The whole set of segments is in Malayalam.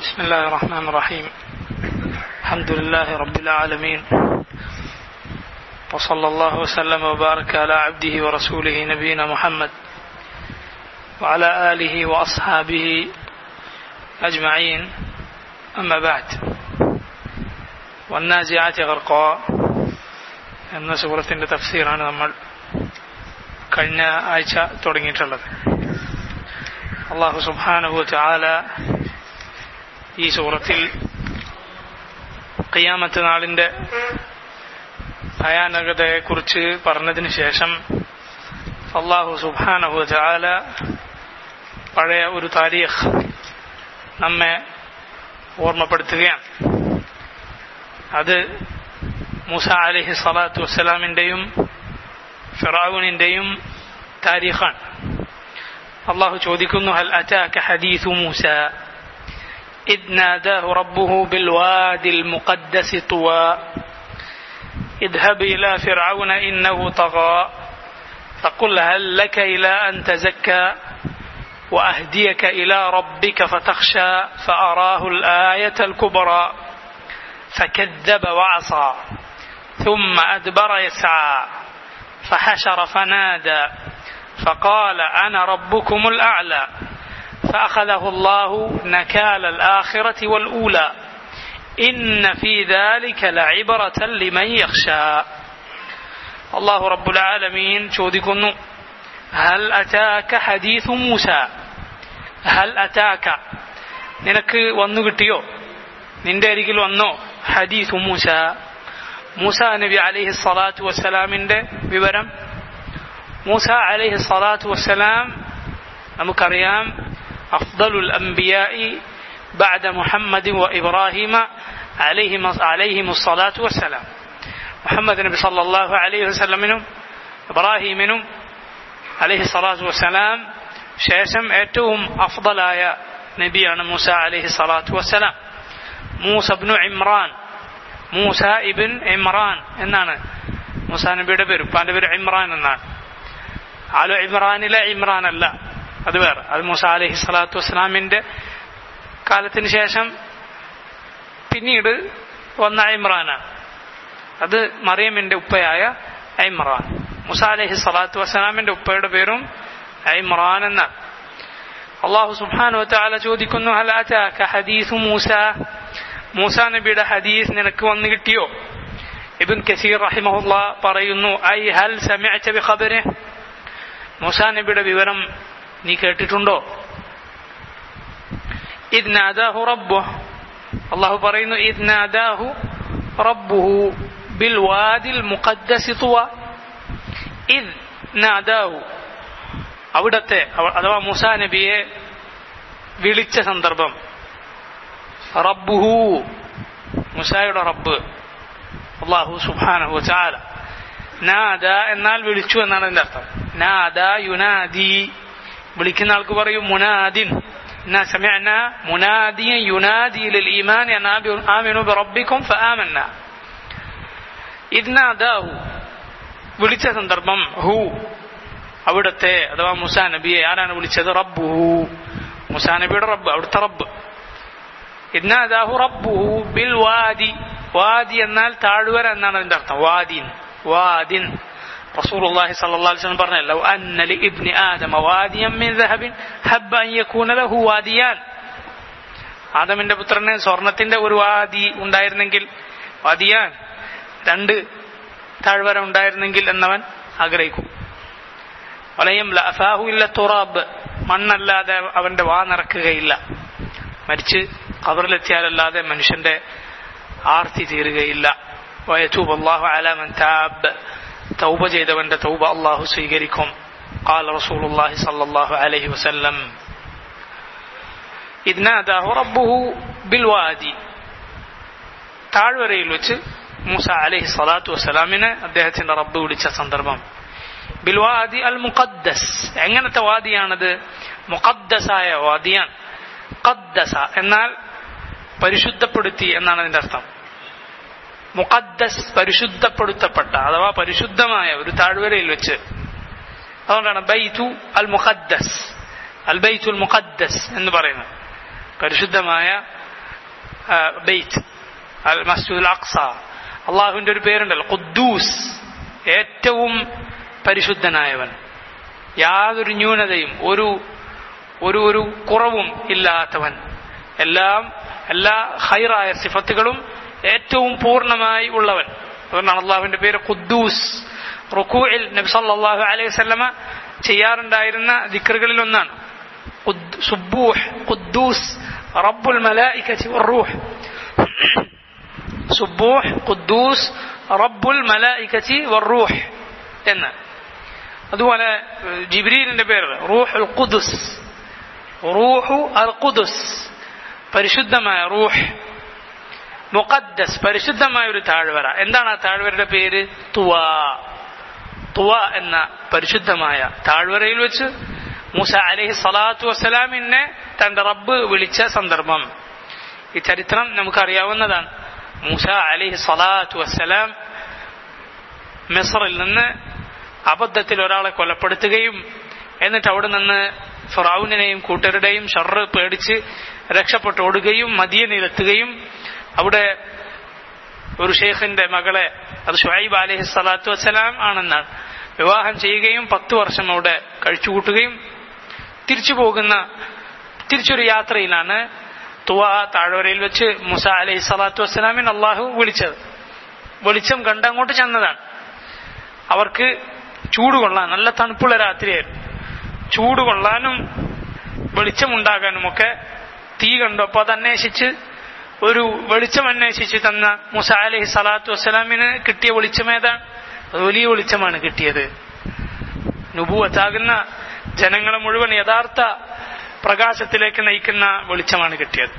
بسم الله الرحمن الرحيم الحمد لله رب العالمين وصلى الله وسلم وبارك على عبده ورسوله نبينا محمد وعلى آله وأصحابه أجمعين أما بعد والنازعات غرقا എന്ന സൂറത്തിന്റെ തഫ്സീറാണ് നമ്മൾ കഴിഞ്ഞ ആഴ്ച തുടങ്ങിയിട്ടുള്ളത് അള്ളാഹു സുബാനുഹു ചാല ഈ സൂറത്തിൽ ഖിയാമത്ത് നാളിന്റെ ഭയാനകതയെക്കുറിച്ച് പറഞ്ഞതിന് ശേഷം അള്ളാഹു സുബാനഹു ചാല പഴയ ഒരു താരീഖ് നമ്മെ ഓർമ്മപ്പെടുത്തുകയാണ് അത് മൂസ അലഹി സ്വലാത്തു വസ്സലാമിന്റെയും ഫിറാവുനിന്റെയും താരീഖാണ് അള്ളാഹു ചോദിക്കുന്നു ഹൽ അറ്റാക ഹദീസു മൂസ إذ ناداه ربه بالوادي المقدس طوى اذهب إلى فرعون إنه طغى فقل هل لك إلى أن تزكى وأهديك إلى ربك فتخشى فأراه الآية الكبرى فكذب وعصى ثم أدبر يسعى فحشر فنادى فقال أنا ربكم الأعلى فأخذه الله نكال الآخرة والأولى إن في ذلك لعبرة لمن يخشى الله رب العالمين ചോദിക്കുന്നു هل أتاك حديث موسى هل أتاك നിനക്ക് വന്നു കിട്ടിയോ നിന്റെ അരികിൽ വന്നോ ഹദീസ് മൂസ മൂസ നബി അലൈഹി സ്വലാത്തു വസ്സലാമിന്റെ വിവരം മൂസ അലൈഹി സ്വലാത്തു വസ്സലാം നമുക്കറിയാം أفضل الأنبياء بعد محمد وإبراهيم عليهم عليهم الصلاة والسلام محمد النبي صلى الله عليه وسلم منهم إبراهيم منهم عليه الصلاة والسلام ശേഷം ഏറ്റവും അഫ്ദലായ നബിയാണ് മൂസ അലൈഹി സ്വലാത്തു വസ്സലാം മൂസ ഇബ്നു ഇമ്രാൻ മൂസ ഇബിൻ ഇമ്രാൻ എന്നാണ് മൂസ നബിയുടെ പേര് ഉപ്പാന്റെ പേര് ഇമ്രാൻ എന്നാണ് ആലോ ഇമ്രാനിലെ ഇമ്രാൻ അല്ല അത് വേറെ അത് മൂസ അലഹി സ്വലാത്തു വസ്സലാമിന്റെ കാലത്തിന് ശേഷം പിന്നീട് വന്ന ഇമ്രാനാണ് അത് മറിയമിന്റെ ഉപ്പയായ ഐമ്രാൻ മുസ അലഹി സ്വലാത്തു വസ്സലാമിന്റെ ഉപ്പയുടെ പേരും ഐമ്രാൻ എന്നാണ് അള്ളാഹു സുബാനു താല ചോദിക്കുന്നു ഹലാറ്റാക്ക ഹദീസു മൂസ മൂസ നബിയുടെ ഹദീസ് നിനക്ക് വന്നു കിട്ടിയോ ഇബിൻ കസീർ റഹിമഹുല്ല പറയുന്നു ഐ ഹൽ സമിഅത ബി ഖബരി മൂസ നബിയുടെ വിവരം നീ കേട്ടിട്ടുണ്ടോ ഇദ് നാദാഹു റബ്ബുഹു അള്ളാഹു പറയുന്നു ഇദ് നാദാഹു റബ്ബുഹു ബിൽ വാദിൽ മുഖദ്ദസി തുവ ഇദ് നാദാഹു അവിടത്തെ അഥവാ മൂസാ നബിയെ വിളിച്ച സന്ദർഭം റബ്ബുഹു മുസായുടെ റബ്ബ് അള്ളാഹു സുബാനഹു ചാല നാദ എന്നാൽ വിളിച്ചു എന്നാണ് അതിന്റെ അർത്ഥം നാദ യുനാദി വിളിക്കുന്ന ആൾക്ക് പറയും മുനാദിൻ إنا سمعنا مناديا ينادي للإيمان أن آمنوا بربكم فآمنا إذ ناداه വിളിച്ച സന്ദർഭം ഹു അവിടുത്തെ അഥവാ മുസാ നബിയെ ആരാണ് വിളിച്ചത് റബ്ബു മുസാ നബിയുടെ റബ്ബ് അവിടുത്തെ റബ്ബ് ഇന്നാദാഹു റബ്ബുഹു ബിൽ വാദി വാദി എന്നാൽ താഴ്വര എന്നാണ് അതിന്റെ അർത്ഥം വാദിൻ വാദിൻ رسول الله صلى الله عليه وسلم പറഞ്ഞ لو أن لابن آدم واديا من ذهب حب أن يكون له واديان ആദമിന്റെ പുത്രന് സ്വർണത്തിന്റെ ഒരു വാദി ഉണ്ടായിരുന്നെങ്കിൽ വാദിയാൻ രണ്ട് താഴ്വര ഉണ്ടായിരുന്നെങ്കിൽ എന്നവൻ ആഗ്രഹിക്കും വലയം ലഫാഹു ഇല്ല തുറാബ് മണ്ണല്ലാതെ അവന്റെ വാ നിറക്കുകയില്ല മരിച്ച് കബറിലെത്തിയാലല്ലാതെ മനുഷ്യന്റെ ആർത്തി തീരുകയില്ല വയറ്റൂബ് അള്ളാഹു അലാമൻ താബ് തൗബ ചെയ്തവന്റെ തൗബ അള്ളാഹു സ്വീകരിക്കും قال رسول الله صلى الله عليه وسلم إذ ناداه ربه بالوادي താഴ്വരയിൽ വെച്ച് മൂസ അലഹി സ്വലാത്തു വസ്സലാമിനെ അദ്ദേഹത്തിന്റെ റബ്ബ് വിളിച്ച സന്ദർഭം ബിൽവാദി അൽ മുഖദ്ദസ് എങ്ങനത്തെ വാദിയാണത് മുഖദ്ദസായ വാദിയാണ് ഖദ്ദസ എന്നാൽ പരിശുദ്ധപ്പെടുത്തി എന്നാണ് അതിന്റെ അർത്ഥം മുഖദ്ദസ് പരിശുദ്ധപ്പെടുത്തപ്പെട്ട അഥവാ പരിശുദ്ധമായ ഒരു താഴ്വരയിൽ വെച്ച് അതുകൊണ്ടാണ് ബൈതു അൽ മുഖദ്ദസ് അൽ ബൈത്തുൽ മുഖദ്ദസ് എന്ന് പറയുന്നത് പരിശുദ്ധമായ ബെയ്റ്റ് അൽ മസ്ജിദുൽ അക്സ അള്ളാഹുവിന്റെ ഒരു പേരുണ്ടല്ലോ ഖുദ്ദൂസ് ഏറ്റവും പരിശുദ്ധനായവൻ യാതൊരു ന്യൂനതയും ഒരു ഒരു ഒരു കുറവും ഇല്ലാത്തവൻ എല്ലാം എല്ലാ ഹൈറായ സിഫത്തുകളും ഏറ്റവും പൂർണ്ണമായി ഉള്ളവൻ അതുകൊണ്ടാണ് അള്ളാഹുവിന്റെ പേര് ഖുദ്ദൂസ് റുക്കൂയിൽ നബി സല്ലല്ലാഹു അലൈഹി വസല്ലമ ചെയ്യാറുണ്ടായിരുന്ന ദിക്റുകളിൽ ഒന്നാണ് സുബ്ബൂഹ് ഖുദ്ദൂസ് റബ്ബുൽ മലായികത്തി വറൂഹ് സുബ്ബൂഹ് ഖുദ്ദൂസ് റബ്ബുൽ മലായികത്തി വറൂഹ് എന്ന് അതുപോലെ ജിബ്രീലിന്റെ പേര് റൂഹുൽ ഖുദുസ് റൂഹു അൽ ഖുദുസ് പരിശുദ്ധമായ റൂഹ് മുഖദ്ദസ് പരിശുദ്ധമായ ഒരു താഴ്വര എന്താണ് ആ താഴ്വരയുടെ പേര് തുവ തുവ എന്ന പരിശുദ്ധമായ താഴ്വരയിൽ വെച്ച് മൂസ അലഹി സ്വലാത്തു വസ്സലാമിനെ തന്റെ റബ്ബ് വിളിച്ച സന്ദർഭം ഈ ചരിത്രം നമുക്കറിയാവുന്നതാണ് മൂസ അലഹി സ്വലാത്തു വസ്സലാം മിസറിൽ നിന്ന് അബദ്ധത്തിൽ ഒരാളെ കൊലപ്പെടുത്തുകയും എന്നിട്ട് അവിടെ നിന്ന് ഫിറൌനെയും കൂട്ടരുടെയും ഷർറ് പേടിച്ച് രക്ഷപ്പെട്ടു ഓടുകയും മദിയനിലെത്തുകയും അവിടെ ഒരു ഷെയ്ഖിന്റെ മകളെ അത് ഷുഹൈബ് അലഹി സ്വലാത്തു വസ്സലാം ആണെന്നാണ് വിവാഹം ചെയ്യുകയും പത്തു വർഷം അവിടെ കഴിച്ചുകൂട്ടുകയും തിരിച്ചു പോകുന്ന തിരിച്ചൊരു യാത്രയിലാണ് തുവ താഴ്വരയിൽ വെച്ച് മുസ അലൈഹി സ്വലാത്തു വസ്സലാമിൻ അള്ളാഹു വിളിച്ചത് വെളിച്ചം കണ്ട് അങ്ങോട്ട് ചെന്നതാണ് അവർക്ക് ചൂട് കൊള്ളാൻ നല്ല തണുപ്പുള്ള രാത്രിയായിരുന്നു ചൂട് കൊള്ളാനും വെളിച്ചമുണ്ടാകാനും ഒക്കെ തീ കണ്ടു അപ്പൊ അത് അന്വേഷിച്ച് ഒരു വെളിച്ചം അന്വേഷിച്ച് തന്ന മുസ അലഹി സ്വലാത്തു വസ്സലാമിന് കിട്ടിയ വെളിച്ചം ഏതാണ് അത് വലിയ വെളിച്ചമാണ് കിട്ടിയത് നുബൂവത്താകുന്ന ജനങ്ങളെ മുഴുവൻ യഥാർത്ഥ പ്രകാശത്തിലേക്ക് നയിക്കുന്ന വെളിച്ചമാണ് കിട്ടിയത്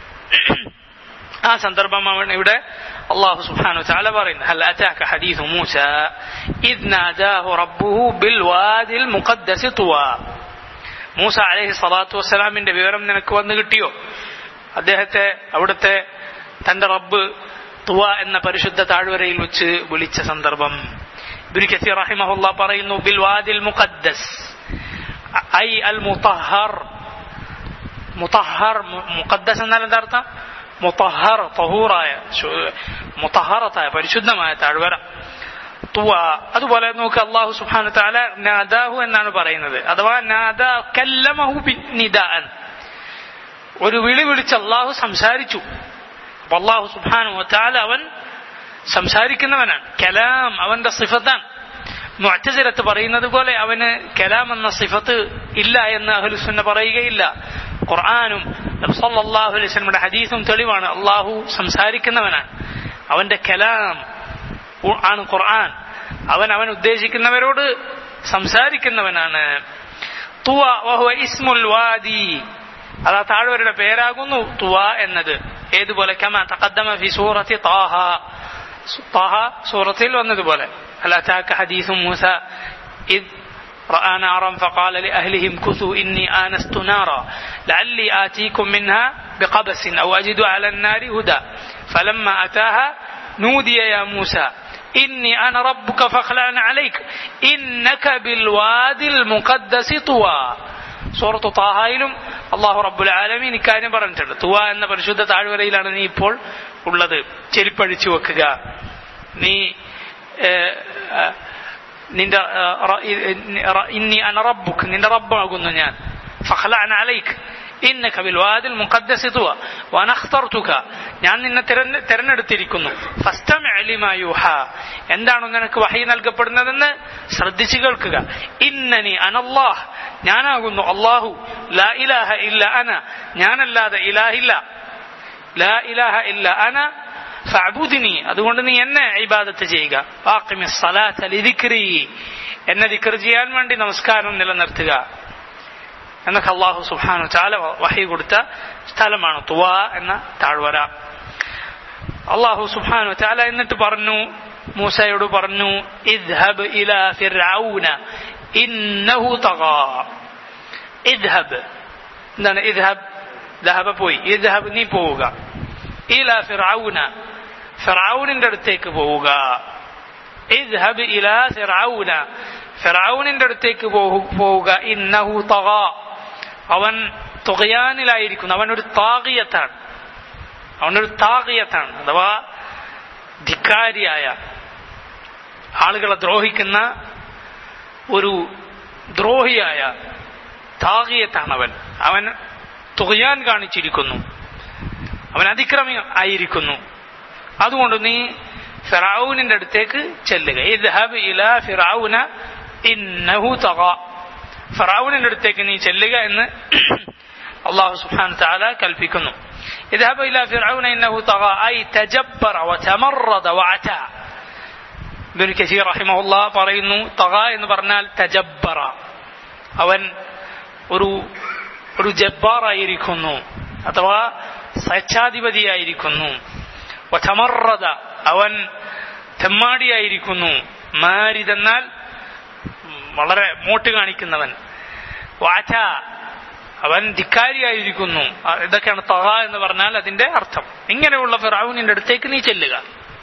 ആ സന്ദർഭമാണ് ഇവിടെ അള്ളാഹു സുബ്ഹാനഹു വതആല പറയുന്നത് ഹൽ അതാക ഹദീസു മൂസ ഇദ് നാദാഹു റബ്ബുഹു ബിൽ വാദിൽ മുഖദ്ദസ് തുവാ മൂസ അലൈഹി സ്വലാത്തു വസ്സലാമിന്റെ വിവരം നിനക്ക് വന്നു കിട്ടിയോ അദ്ദേഹത്തെ അവിടുത്തെ തന്റെ റബ്ബ് തുവ എന്ന പരിശുദ്ധ താഴ്വരയിൽ വെച്ച് വിളിച്ച സന്ദർഭം ഇബ്നു കസീർ റഹിമഹുല്ലാ പറയുന്നു ബിൽ വാദിൽ മുഖദ്ദസ് ഐ അൽ മുതഹർ മുതഹർ മുഖദ്ദസ് എന്നാൽ എന്താ അർത്ഥം മുതഹർ തഹൂറായ മുതഹറത്തായ പരിശുദ്ധമായ താഴ്വര തുവ അതുപോലെ നോക്ക് അള്ളാഹു സുബ്ഹാനഹു തആല നാദാഹു എന്നാണ് പറയുന്നത് അഥവാ നാദ കല്ലമഹു നിദാൻ ഒരു വിളി വിളിച്ച് അള്ളാഹു സംസാരിച്ചു അപ്പൊ അള്ളാഹു സുബ്ഹാനഹു തആല അവൻ സംസാരിക്കുന്നവനാണ് കലാം അവന്റെ സിഫത്താണ് മുഅ്തസിലത്ത് പറയുന്നത് പോലെ അവന് കലാം എന്ന സിഫത്ത് ഇല്ല എന്ന് അഹ്ലുസുന്ന പറയുകയില്ല ഖുർആാനും സല്ലല്ലാഹു അലൈഹി വസല്ലമയുടെ ഹദീസും തെളിവാണ് അള്ളാഹു സംസാരിക്കുന്നവനാണ് അവന്റെ കലാം ആണ് ഖുർആൻ അവൻ അവൻ ഉദ്ദേശിക്കുന്നവരോട് സംസാരിക്കുന്നവനാണ് തുവ വഹുവ ഇസ്മുൽ വാദി അത് ആ താഴ്വരുടെ പേരാകുന്നു തുവ എന്നത് ഏതുപോലെ കമ തഖദ്ദമ ഫി സൂറത്തി താഹ താഹ സൂറത്തിൽ വന്നതുപോലെ هل أتاك حديث موسى إذ رأى نارا فقال لأهلهم كثوا إني آنست نارا لعلي آتيكم منها بقبس أو أجد على النار هدى فلما أتاها نودي يا موسى إني أنا ربك فاخلعن عليك إنك بالوادي المقدس طوى സൂറത്ത് താഹായിലും അള്ളാഹു റബ്ബുൽ ആലമീൻ ഇക്കാര്യം പറഞ്ഞിട്ടുണ്ട് തുവ എന്ന പരിശുദ്ധ താഴ്വരയിലാണ് നീ ഇപ്പോൾ ഉള്ളത് ചെരിപ്പഴിച്ചു വെക്കുക നീ നിന്റെ ഇന്നി അനറബുക്ക് നിന്റെ റബ്ബാകുന്നു ഞാൻ ഫഖ്ലഅന അലൈക്ക് ഇന്നക ബിൽ വാദിൽ മുഖദ്ദസ് തുവ വഅന അഖ്തർതുക ഞാൻ നിന്നെ തിരഞ്ഞെടുത്തിരിക്കുന്നു ഫസ്തമിഅ ലിമാ യൂഹ എന്താണ് നിനക്ക് വഹി നൽകപ്പെടുന്നതെന്ന് ശ്രദ്ധിച്ചു കേൾക്കുക ഇന്നനി അനല്ലാഹ് ഞാനാകുന്നു അല്ലാഹു ലാ ഇലാഹ ഇല്ല അന ഞാനല്ലാതെ ഇലാഹില്ല ലാ ഇലാഹ ഇല്ല അന ഫഅബുദിനി അതുകൊണ്ട് നീ എന്നെ ഇബാദത്ത് ചെയ്യുക വാഖിമി സ്വലാത്ത ലിദിക്രി എന്നെ ദിക്ർ ചെയ്യാൻ വേണ്ടി നമസ്കാരം നിലനിർത്തുക എന്നൊക്കെ അള്ളാഹു സുബ്ഹാനഹു ചാല വഹി കൊടുത്ത സ്ഥലമാണ് തുവ എന്ന താഴ്വര അള്ളാഹു സുബ്ഹാനഹു ചാല എന്നിട്ട് പറഞ്ഞു മൂസയോട് പറഞ്ഞു ഇദ്ഹബ് ഇലാ ഫിർഔന ഇന്നഹു തഗാ ഇദ്ഹബ് എന്താണ് ഇദ്ഹബ് ദഹബ പോയി ഇദ്ഹബ് നീ പോവുക ഇലാ ഫിർഔന ഫിറൌനിന്റെ അടുത്തേക്ക് പോവുക ഇദ്ഹബ് ഇലാ ഫിറൌന ഫിറൌനിന്റെ അടുത്തേക്ക് പോവുക ഇന്നഹു തഗ അവൻ തുകയാനിലായിരിക്കുന്നു അവൻ ഒരു താകിയത്താണ് അവനൊരു താകിയത്താണ് അഥവാ ധിക്കാരിയായ ആളുകളെ ദ്രോഹിക്കുന്ന ഒരു ദ്രോഹിയായ താകിയത്താണ് അവൻ അവൻ തുകയാൻ കാണിച്ചിരിക്കുന്നു അവൻ അതിക്രമി ആയിരിക്കുന്നു അതുകൊണ്ട് നീ ഫിറാവുനിന്റെ അടുത്തേക്ക് ചെല്ലുക ഇദ്ഹബ് ഇലാ ഫിറാവുന ഇന്നഹു തഗ ഫിറാവുനിന്റെ അടുത്തേക്ക് നീ ചെല്ലുക എന്ന് അള്ളാഹു സുബ്ഹാന തആല കൽപ്പിക്കുന്നു ഇദ്ഹബ് ഇലാ ഫിറഔന ഇന്നഹു തഗ ഐ തജബ്ബറ വതമറദ വഅത ഇബ്നു കസീർ റഹിമഹുല്ലാ പറയുന്നു തഗ എന്ന് പറഞ്ഞാൽ തജബ്ബറ അവൻ ഒരു ഒരു ജബ്ബാറായിരിക്കുന്നു അഥവാ സ്വേച്ഛാധിപതിയായിരിക്കുന്നു വതമറദ അവൻ തെമ്മാടിയായിരിക്കുന്നു മാരിതെന്നാൽ വളരെ മോട്ട് കാണിക്കുന്നവൻ വാച അവൻ ധിക്കാരിയായിരിക്കുന്നു ഇതൊക്കെയാണ് തഹ എന്ന് പറഞ്ഞാൽ അതിന്റെ അർത്ഥം ഇങ്ങനെയുള്ള ഫിറാവുനിന്റെ അടുത്തേക്ക് നീ ചെല്ലുക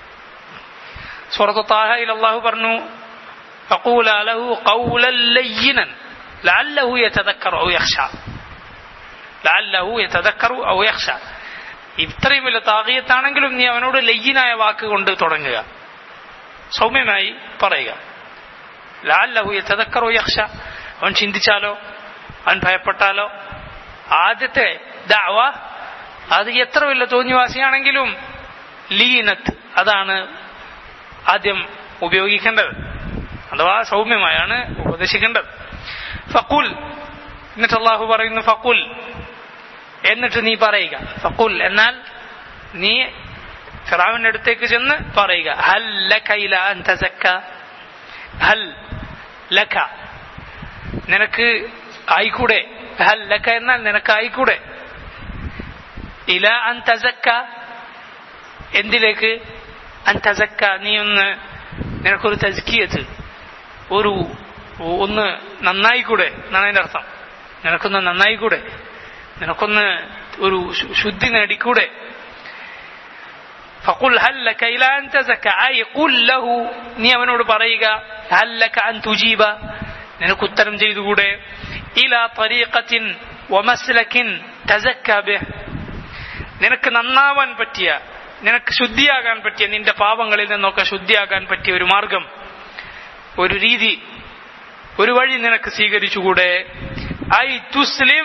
സൂറത്ത് താഹയിൽ അള്ളാഹു പറഞ്ഞു فقولا له قولا لينا لعله يتذكر أو يخشى لعله يتذكر أو يخشى ഇത്രയും വലിയ താകിയത്താണെങ്കിലും നീ അവനോട് ലയ്യനായ വാക്ക് കൊണ്ട് തുടങ്ങുക സൗമ്യമായി പറയുക ലാല്ലഹു യതക്കറോ യക്ഷ അവൻ ചിന്തിച്ചാലോ അവൻ ഭയപ്പെട്ടാലോ ആദ്യത്തെ ദാവ അത് എത്ര വലിയ തോന്നിവാസിയാണെങ്കിലും ലീനത്ത് അതാണ് ആദ്യം ഉപയോഗിക്കേണ്ടത് അഥവാ സൗമ്യമായാണ് ഉപദേശിക്കേണ്ടത് ഫക്കുൽ എന്നിട്ട് അള്ളാഹു പറയുന്നു ഫക്കുൽ എന്നിട്ട് നീ പറയുക ഫക്കുൽ എന്നാൽ നീ ഫിറാവിന്റെ അടുത്തേക്ക് ചെന്ന് പറയുക ഹൽ ലക ഇല അൻ തസക്ക ഹൽ ലക നിനക്ക് ആയിക്കൂടെ ഹൽ ലക എന്നാൽ നിനക്ക് ആയിക്കൂടെ ഇല അൻ തസക്ക എന്തിലേക്ക് അൻ തസക്ക നീ ഒന്ന് നിനക്കൊരു തസ്കിയത്ത് ഒരു ഒന്ന് നന്നായിക്കൂടെ എന്നാണ് അതിന്റെ അർത്ഥം നിനക്കൊന്ന് നന്നായിക്കൂടെ നിനക്കൊന്ന് ഒരു ശുദ്ധി നേടിക്കൂടെ فقل هل لك إلى أن تزكى أي قل له നീ അവനോട് പറയുക هل لك أن تجيب നിനക്ക് ഉത്തരം ചെയ്തുകൂടെ إلى طريقة ومسلك تزكى به നിനക്ക് നന്നാവാൻ പറ്റിയ നിനക്ക് ശുദ്ധിയാകാൻ പറ്റിയ നിന്റെ പാപങ്ങളിൽ നിന്നൊക്കെ ശുദ്ധിയാകാൻ പറ്റിയ ഒരു മാർഗം ഒരു രീതി ഒരു വഴി നിനക്ക് സ്വീകരിച്ചുകൂടെ ഐ തുസ്ലിം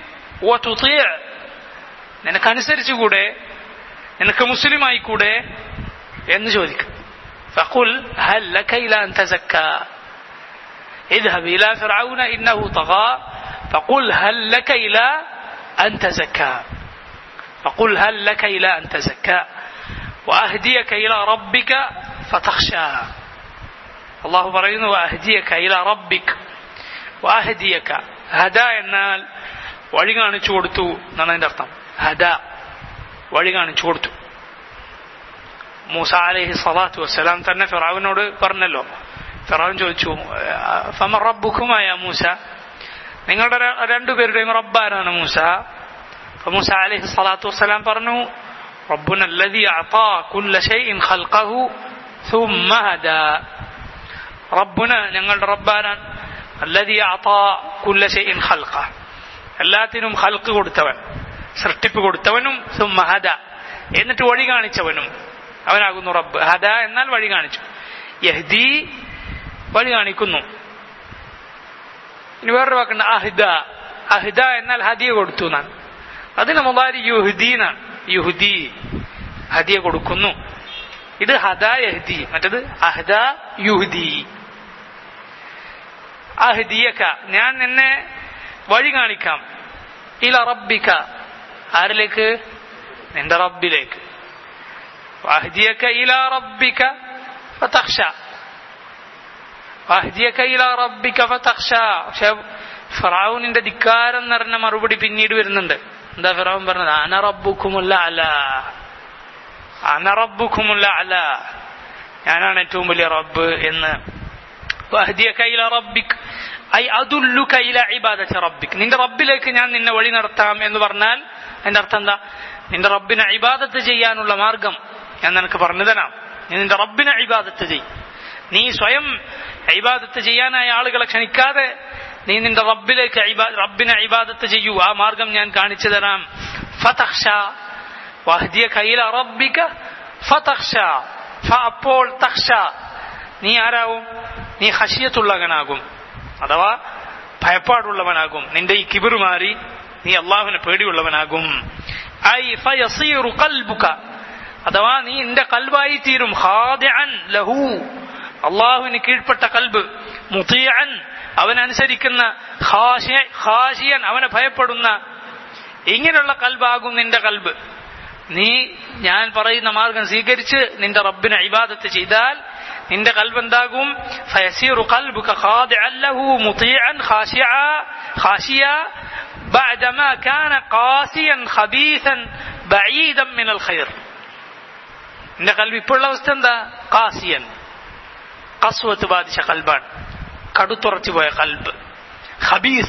നിനക്കനുസരിച്ചുകൂടെ നിനക്ക് മുസ്ലിം ആയിക്കൂടെ എന്ന് ചോദിക്കും فقل هل لك إلى أن تزكى اذهب إلى فرعون إنه طغى فقل هل لك إلى أن تزكى فقل هل لك إلى أن تزكى وأهديك إلى ربك فتخشى الله പറയുന്നു وأهديك إلى ربك وأهديك هدى എന്നാൽ വഴി കാണിച്ചു കൊടുത്തു എന്നാണ് അതിന്റെ അർത്ഥം ഹദ വഴി കാണിച്ചു കൊടുത്തു മൂസ അലഹി സ്വലാത്തു വസ്സലാം തന്നെ ഫിറാവിനോട് പറഞ്ഞല്ലോ ഫിറാവിൻ ചോദിച്ചു ഫമ റബ്ബുക്കുമായ മൂസ നിങ്ങളുടെ രണ്ടുപേരുടെയും റബ്ബാരാണ് മൂസ മൂസ അലഹി സ്വലാത്തു വസ്സലാം പറഞ്ഞു ربنا الذي أعطى كل شيء خلقه ثم هدى ربنا ഞങ്ങളുടെ റബ്ബാനാണ് الذي أعطى كل شيء خلقه എല്ലാത്തിനും ഹൽക്ക് കൊടുത്തവൻ സൃഷ്ടിപ്പ് കൊടുത്തവനും സുമ്മ ഹദ എന്നിട്ട് വഴി കാണിച്ചവനും അവനാകുന്നു റബ്ബ് ഹദ എന്നാൽ വഴി കാണിച്ചു യഹ്ദി വഴി കാണിക്കുന്നു ഇനി വേറൊരു വാക്കുണ്ട് അഹിദ അഹിദ എന്നാൽ ഹദിയ കൊടുത്തു എന്നാണ് അതിന് മുതാരി യുഹദി എന്നാണ് യുഹദി ഹദിയ കൊടുക്കുന്നു ഇത് ഹദ യഹ്ദി മറ്റത് അഹദ യുഹദി അഹദിയക്ക ഞാൻ നിന്നെ വഴി കാണിക്കാം ഇല റബ്ബിക്ക ആരിലേക്ക് നിന്റെ റബ്ബിലേക്ക് വാഹ്ദിയക്ക ഇല റബ്ബിക്ക ഫതഖ്ഷ വാഹ്ദിയക്ക ഇല റബ്ബിക്ക ഫതഖ്ഷ പക്ഷെ ഫിറഔനിന്റെ ധിക്കാരം നിറഞ്ഞ മറുപടി പിന്നീട് വരുന്നുണ്ട് എന്താ ഫിറൗൻ പറഞ്ഞത് അന റബ്ബുക്കുമുല്ല അല അന റബ്ബുക്കുമുല്ല അല ഞാനാണ് ഏറ്റവും വലിയ റബ്ബ് എന്ന് വാഹ്ദിയക്ക ഇല റബ്ബിക് ഐ അതുല്ലുക ഇല ഇബാദത്തി റബ്ബിക് നിന്റെ റബ്ബിലേക്ക് ഞാൻ നിന്നെ വഴി നടത്താം എന്ന് പറഞ്ഞാൽ അതിന്റെ അർത്ഥം എന്താ നിന്റെ റബ്ബിനെ ഇബാദത്ത് ചെയ്യാനുള്ള മാർഗം ഞാൻ നിനക്ക് പറഞ്ഞു തരാം നീ നിന്റെ റബ്ബിനെ ഇബാദത്ത് ചെയ് നീ സ്വയം ഇബാദത്ത് ചെയ്യാനായ ആളുകളെ ക്ഷണിക്കാതെ നീ നിന്റെ റബ്ബിലേക്ക് റബ്ബിനെ ഇബാദത്ത് ചെയ്യൂ ആ മാർഗം ഞാൻ കാണിച്ചു തരാം ഫതഖ്ഷ വഹ്ദിയ കൈല റബ്ബിക ഫതഖ്ഷ ഫ അപ്പോൾ തഖ്ഷ നീ ആരാവും നീ ഹഷിയത്തുള്ളവനാകും അഥവാ ഭയപ്പാടുള്ളവനാകും നിന്റെ ഈ കിബിർ മാറി നീ അള്ളാഹുവിനെ പേടിയുള്ളവനാകും ഐ ഫയസീറു ഖൽബുക അഥവാ നീ നിന്റെ കൽബായി തീരും ഖാദിഅൻ ലഹു അള്ളാഹുവിന് കീഴ്പ്പെട്ട കൽബ് മുതിയൻ അവനനുസരിക്കുന്ന ഖാശി- ഖാശിയൻ അവനെ ഭയപ്പെടുന്ന ഇങ്ങനെയുള്ള കൽബാകും നിന്റെ കൽബ് നീ ഞാൻ പറയുന്ന മാർഗം സ്വീകരിച്ച് നിന്റെ റബ്ബിനെ ഇബാദത്ത് ചെയ്താൽ നിന്റെ കൽബ് എന്താകും ഫയസീറു ഖൽബുക ഖാദിഅൻ ലഹു മുതിയൻ ഖാശിഅ ഖാശിയ بعدما كان قاسيا خبيثا بعيدا من الخير നിന്റെ കൽബ് ഇപ്പോഴുള്ള അവസ്ഥ എന്താ കാസിയൻ കസ്വത്ത് ബാധിച്ച കൽബാണ് കടുത്തുറച്ചു പോയ കൽബ് ഖബീസ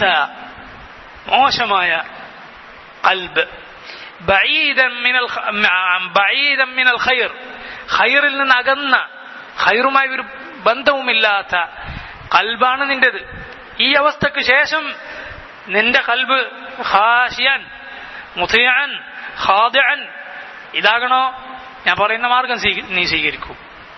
മോശമായ കൽബ് بعيدا من الخ... بعيدا من الخير ഖൈറിൽ നിന്ന് അകന്ന ഖൈറുമായി ഒരു ബന്ധവുമില്ലാത്ത കൽബാണ് നിന്റേത് ഈ അവസ്ഥക്ക് ശേഷം നിന്റെ കൽബ് ഖാശിയൻ മുതിയൻ ഖാദിഅൻ ഇതാകണോ ഞാൻ പറയുന്ന മാർഗം സ്വീക- നീ സ്വീകരിക്കൂ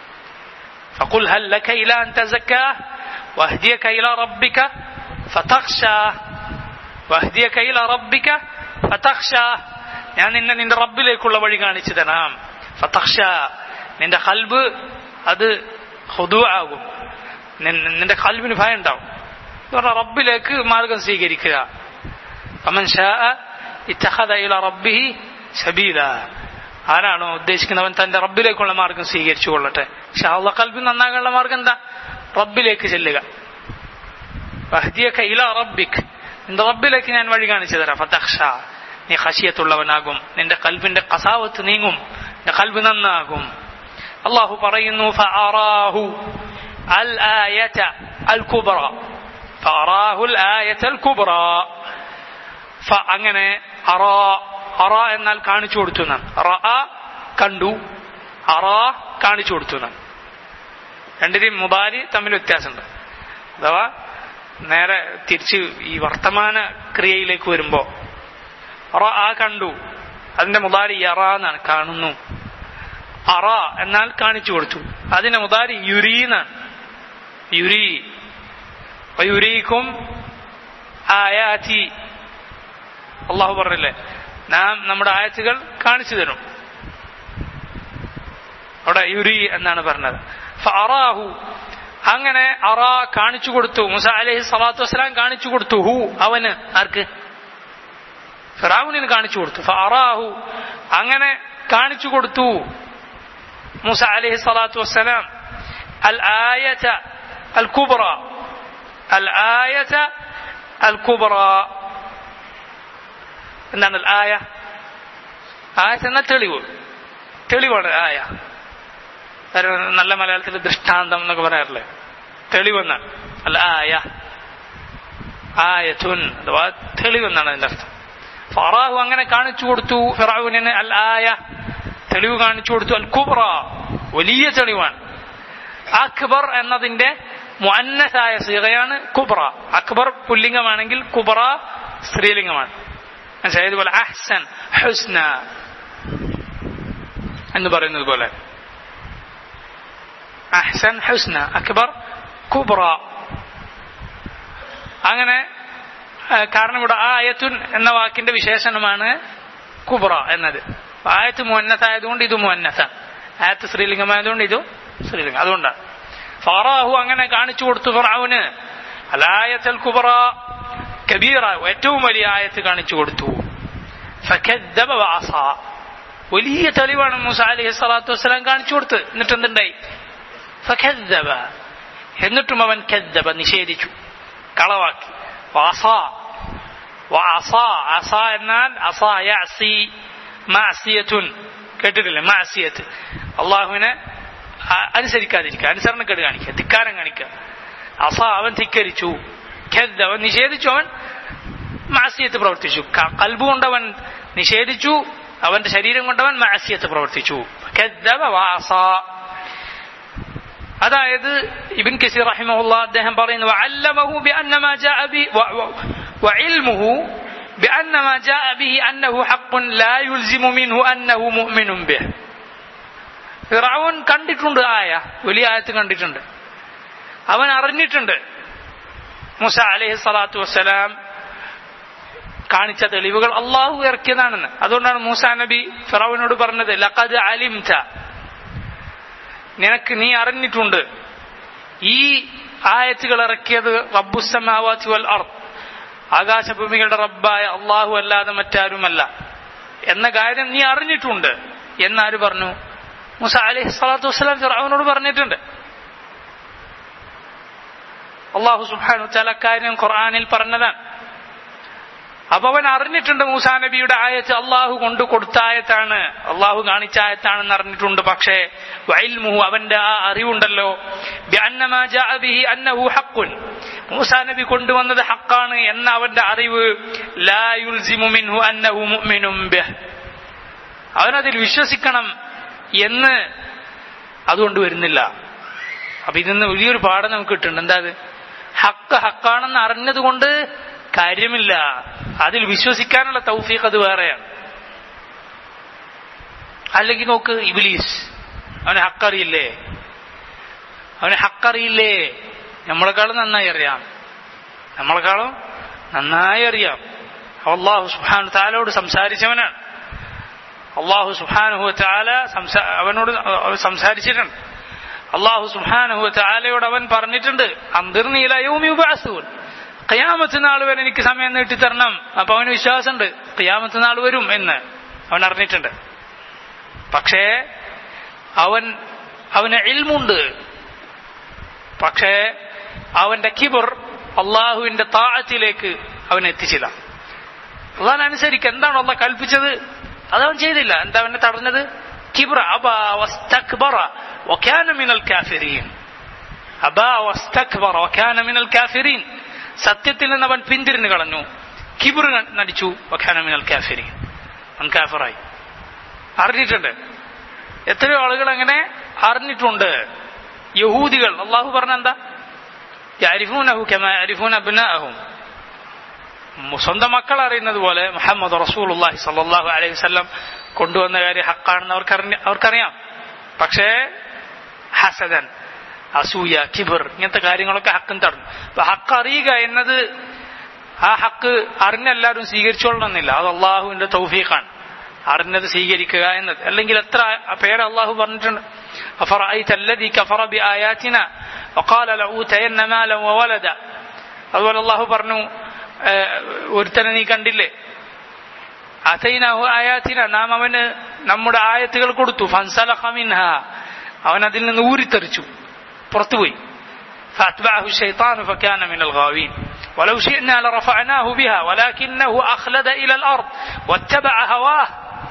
فقل هل لك إلى أن تزكاه واهديك إلى ربك فتخشاه واهديك إلى ربك فتخشاه ഞാൻ നിന്നെ നിന്റെ റബ്ബിലേക്കുള്ള വഴി കാണിച്ചു തരാം ഫതഖ്ഷ നിന്റെ കൽബ് അത് ഹുദു ആകും നിൻ- നിന്റെ കൽബിന് ഭയം ഉണ്ടാവും എന്ന് പറഞ്ഞാൽ റബ്ബിലേക്ക് മാർഗം സ്വീകരിക്കുക فمن شاء اتخذ إلى ربه سبيلا ആരാണോ ഉദ്ദേശിക്കുന്നവൻ തന്റെ റബ്ബിലേക്കുള്ള മാർഗം സ്വീകരിച്ചു കൊള്ളട്ടെ പക്ഷെ അള്ള കൽബി നന്നാകാനുള്ള മാർഗം എന്താ റബ്ബിലേക്ക് ചെല്ലുക വഹ്ദിയക ഇല റബ്ബിക് നിന്റെ റബ്ബിലേക്ക് ഞാൻ വഴി കാണിച്ചു തരാം ഫതഖ്ഷ നീ ഖശിയത്തുള്ളവനാകും നിന്റെ കൽബിന്റെ കസാവത്ത് നീങ്ങും നിന്റെ കൽബ് നന്നാകും അള്ളാഹു പറയുന്നു ഫഅറാഹു അൽ ആയത അൽ കുബ്ര ഫഅറാഹു അൽ ആയത അൽ കുബ്ര ഫ അങ്ങനെ അറ അറ എന്നാൽ കാണിച്ചു കൊടുത്തു എന്നാണ് റഅ കണ്ടു അറ കാണിച്ചു കൊടുത്തു എന്നാണ് രണ്ടിനെയും മുബാരി തമ്മിൽ വ്യത്യാസമുണ്ട് അഥവാ നേരെ തിരിച്ച് ഈ വർത്തമാന ക്രിയയിലേക്ക് വരുമ്പോ റഅ കണ്ടു അതിന്റെ മുതാരി യറ എന്നാണ് കാണുന്നു അറ എന്നാൽ കാണിച്ചു കൊടുത്തു അതിന്റെ മുതാരി യുരി എന്നാണ് യുരി യുരീക്കും ആയാറ്റി അള്ളാഹു പറഞ്ഞില്ലേ നാം നമ്മുടെ ആയത്തുകൾ കാണിച്ചു തരും അവിടെ യുരി എന്നാണ് പറഞ്ഞത് ഫഅറാഹു അങ്ങനെ അറ കാണിച്ചു കൊടുത്തു മുസ അലഹി സ്വലാത്തു വസ്സലാം കാണിച്ചു കൊടുത്തു ഹു അവന് ആർക്ക് ഫിറാവുനിന് കാണിച്ചു കൊടുത്തു ഫഅറാഹു അങ്ങനെ കാണിച്ചു കൊടുത്തു മുസ അലഹി സ്വലാത്തു വസ്സലാം അൽ ആയത അൽ കുബ്ര അൽ ആയത അൽ കുബ്ര എന്താണ് അൽ ആയ ആയത്ത് എന്ന തെളിവ് തെളിവാണ് ആയ കാരണം നല്ല മലയാളത്തിൽ ദൃഷ്ടാന്തം എന്നൊക്കെ പറയാറില്ലേ തെളിവെന്നാണ് അല്ല ആയ ആയത്തുൻ അഥവാ തെളിവെന്നാണ് അതിന്റെ അർത്ഥം ഫറാഹു അങ്ങനെ കാണിച്ചു കൊടുത്തു ഫിറാവുവിന് അൽ ആയ തെളിവ് കാണിച്ചു കൊടുത്തു അൽ കുബ്ര വലിയ തെളിവാണ് അക്ബർ എന്നതിന്റെ മുഅന്നസായ സീകയാണ് കുബ്ര അക്ബർ പുല്ലിംഗമാണെങ്കിൽ കുബ്ര സ്ത്രീലിംഗമാണ് മനസ്സിലായത് ഇതുപോലെ അഹ്സൻ ഹുസ്ന എന്ന് പറയുന്നത് പോലെ അഹ്സൻ ഹുസ്ന അക്ബർ കുബ്ര അങ്ങനെ ആ, കാരണം ഇവിടെ ആയത്തുൻ എന്ന വാക്കിന്റെ വിശേഷണമാണ് കുബ്ര എന്നത് അപ്പൊ ആയത്ത് മുന്നത്തായതുകൊണ്ട് ഇത് മുന്നത്താണ് ആയത്ത് സ്ത്രീലിംഗമായതുകൊണ്ട് ഇത് സ്ത്രീലിംഗം അതുകൊണ്ടാണ് ഫറാഹു അങ്ങനെ കാണിച്ചു കൊടുത്തു ഫറാവുന് അലായത്തൽ കുബ്ര കബീറ ഏറ്റവും വലിയ ആയത്ത് കാണിച്ചു കൊടുത്തു ഫക്കദ്ദബ വഅസ വലിയ തെളിവാണ് മൂസ അലൈഹി സ്വലാത്തു വസ്സലാം കാണിച്ചു കൊടുത്ത് എന്നിട്ട് എന്തുണ്ടായി ഫഖദ്ദബ എന്നിട്ടും അവൻ കദ്ദബ നിഷേധിച്ചു കളവാക്കി വാസ വഅസ അസ എന്നാൽ അസ യഅസി മാസിയത്തുൻ കേട്ടിട്ടില്ലേ മാസിയത്ത് അള്ളാഹുവിനെ അ- അനുസരിക്കാതിരിക്കുക അനുസരണക്കേട് കാണിക്കുക ധിക്കാരം കാണിക്കുക അസ അവൻ ധിക്കരിച്ചു ഖദ്ദ അവൻ നിഷേധിച്ചു അവൻ മാസിയത്ത് പ്രവർത്തിച്ചു ക- കൽബ് കൊണ്ടവൻ നിഷേധിച്ചു അവന്റെ ശരീരം കൊണ്ടവൻ മാസിയത്ത് പ്രവർത്തിച്ചു ഖദ്ദബ വഅസ അതായത് ഇബിൻ കസീർ റഹിമഹുല്ല അദ്ദേഹം പറയുന്നു വഅല്ലമഹു ബിഅന്ന മാ ജാഅ ബി വ- വ- വഇൽമുഹു بأن ما جاء به أنه حق لا يلزم منه أنه مؤمن به ഫിറൌൻ കണ്ടിട്ടുണ്ട് ആയ വലിയ ആയത്ത് കണ്ടിട്ടുണ്ട് അവൻ അറിഞ്ഞിട്ടുണ്ട് മുസ അലൈഹി സ്വലാത്തു വസ്സലാം കാണിച്ച തെളിവുകൾ അള്ളാഹു ഇറക്കിയതാണെന്ന് അതുകൊണ്ടാണ് മൂസ നബി ഫിറൌനോട് പറഞ്ഞത് ലഖദ് അലിംത നിനക്ക് നീ അറിഞ്ഞിട്ടുണ്ട് ഈ ആയത്തുകൾ ഇറക്കിയത് റബ്ബുസമാവാത്തി വൽ അർദ് ആകാശഭൂമികളുടെ റബ്ബായ അള്ളാഹു അല്ലാതെ മറ്റാരുമല്ല എന്ന കാര്യം നീ അറിഞ്ഞിട്ടുണ്ട് എന്നാര് പറഞ്ഞു മുസ അലൈഹി സ്വലാത്തു വസ്സലാം ഫിറൌനോട് പറഞ്ഞിട്ടുണ്ട് അള്ളാഹു സുബാനു ചില കാര്യം ഖുർആാനിൽ പറഞ്ഞതാണ് അപ്പൊ അവൻ അറിഞ്ഞിട്ടുണ്ട് മൂസാ നബിയുടെ ആയത്ത് അള്ളാഹു കൊണ്ട് കൊടുത്ത ആയത്താണ് അള്ളാഹു കാണിച്ച ആയത്താണെന്ന് അറിഞ്ഞിട്ടുണ്ട് പക്ഷേ വൈൽമുഹു അവന്റെ ആ അറിവുണ്ടല്ലോ ബിഅന്നമാ ജാഅ ബിഹി അന്നഹു ഹഖ്ഖുൻ മൂസാ നബി കൊണ്ടുവന്നത് ഹക്കാണ് എന്ന അവന്റെ അറിവ് ലാ യുൽസിമു മിൻഹു അന്നഹു മുഅ്മിനും ബിഹ് അവനതിൽ വിശ്വസിക്കണം എന്ന് അതുകൊണ്ട് വരുന്നില്ല അപ്പൊ ഇതിന്ന് വലിയൊരു പാഠം നമുക്ക് കിട്ടുന്നുണ്ട് എന്താ അത് ഹക്ക് ഹക്കാണെന്ന് അറിഞ്ഞത് കൊണ്ട് കാര്യമില്ല അതിൽ വിശ്വസിക്കാനുള്ള തൗഫീഖ് അത് വേറെയാണ് അല്ലെങ്കിൽ നോക്ക് ഇബിലീസ് അവന് ഹക്കറിയില്ലേ അവന് ഹക്കറിയില്ലേ നമ്മളെക്കാളും നന്നായി അറിയാം നമ്മളെക്കാളും നന്നായി അറിയാം അള്ളാഹു സുഹാൻ താലോട് സംസാരിച്ചവനാണ് അള്ളാഹു സുഹാനുഹു താല അവനോട് സംസാരിച്ചിട്ടുണ്ട് അള്ളാഹു സുഹാനുഹു താലയോട് അവൻ പറഞ്ഞിട്ടുണ്ട് അന്തിർനീലയൂമിബാസൂൻ ഖിയാമത്ത് നാൾ വരെ എനിക്ക് സമയം നീട്ടിത്തരണം അപ്പൊ അവന് വിശ്വാസമുണ്ട് ഖിയാമത്ത് നാൾ വരും എന്ന് അവൻ അറിഞ്ഞിട്ടുണ്ട് പക്ഷേ അവൻ അവന് ഇൽമുണ്ട് പക്ഷേ അവന്റെ കിബർ അള്ളാഹുവിന്റെ താഴത്തിലേക്ക് അവൻ എത്തിച്ചില്ല അള്ളാൻ അനുസരിക്ക് എന്താണ് അള്ളാഹ് കൽപ്പിച്ചത് അതവൻ ചെയ്തില്ല എന്താ അവനെ തടഞ്ഞത് കിബ്ര അബ വസ്തക്ബറ വക്കാന മിനൽ കാഫിരീൻ അബ വസ്തക്ബറ വക്കാന മിനൽ കാഫിരീൻ സത്യത്തിൽ നിന്ന് അവൻ പിന്തിരിഞ്ഞു കളഞ്ഞു കിബിർ നടിച്ചു വഖാന മിനൽ കാഫിരീൻ അവൻ കാഫറായി അറിഞ്ഞിട്ടുണ്ട് എത്രയോ ആളുകൾ അങ്ങനെ അറിഞ്ഞിട്ടുണ്ട് യഹൂദികൾ അള്ളാഹു പറഞ്ഞ എന്താ യരിഫൂനഹു കമാ യരിഫൂന അബ്നാഅഹും സ്വന്തം മക്കൾ അറിയുന്നത് പോലെ മുഹമ്മദ് റസൂലുള്ളാഹി സ്വല്ലല്ലാഹു അലൈഹി വസല്ലം കൊണ്ടുവന്ന കാര്യം ഹക്കാണെന്ന് അവർക്ക് അവർക്കറിയാം പക്ഷേ ഹസദൻ അസൂയ കിബിർ ഇങ്ങനത്തെ കാര്യങ്ങളൊക്കെ ഹക്കും തടഞ്ഞു അപ്പൊ ഹക്ക് അറിയുക എന്നത് ആ ഹക്ക് അറിഞ്ഞെല്ലാവരും സ്വീകരിച്ചോളണമെന്നില്ല അത് അള്ളാഹുവിന്റെ തൗഫീഖാണ് അറിഞ്ഞത് സ്വീകരിക്കുക എന്നത് അല്ലെങ്കിൽ എത്ര പേര് അള്ളാഹു പറഞ്ഞിട്ടുണ്ട് അതുപോലെ അള്ളാഹു പറഞ്ഞു ഒരുത്തനെ നീ കണ്ടില്ലേ അതൈനാഹു ആയാത്തിന നാം അവന് നമ്മുടെ ആയത്തുകൾ കൊടുത്തു ഫൻസലഹമിൻഹ അവൻ അതിൽ നിന്ന് ഊരിത്തെറിച്ചു പുറത്തുപോയി فأتبعه الشيطان فكان من الغاوين ولو شئنا لرفعناه بها ولكنه أخلد إلى الأرض واتبع هواه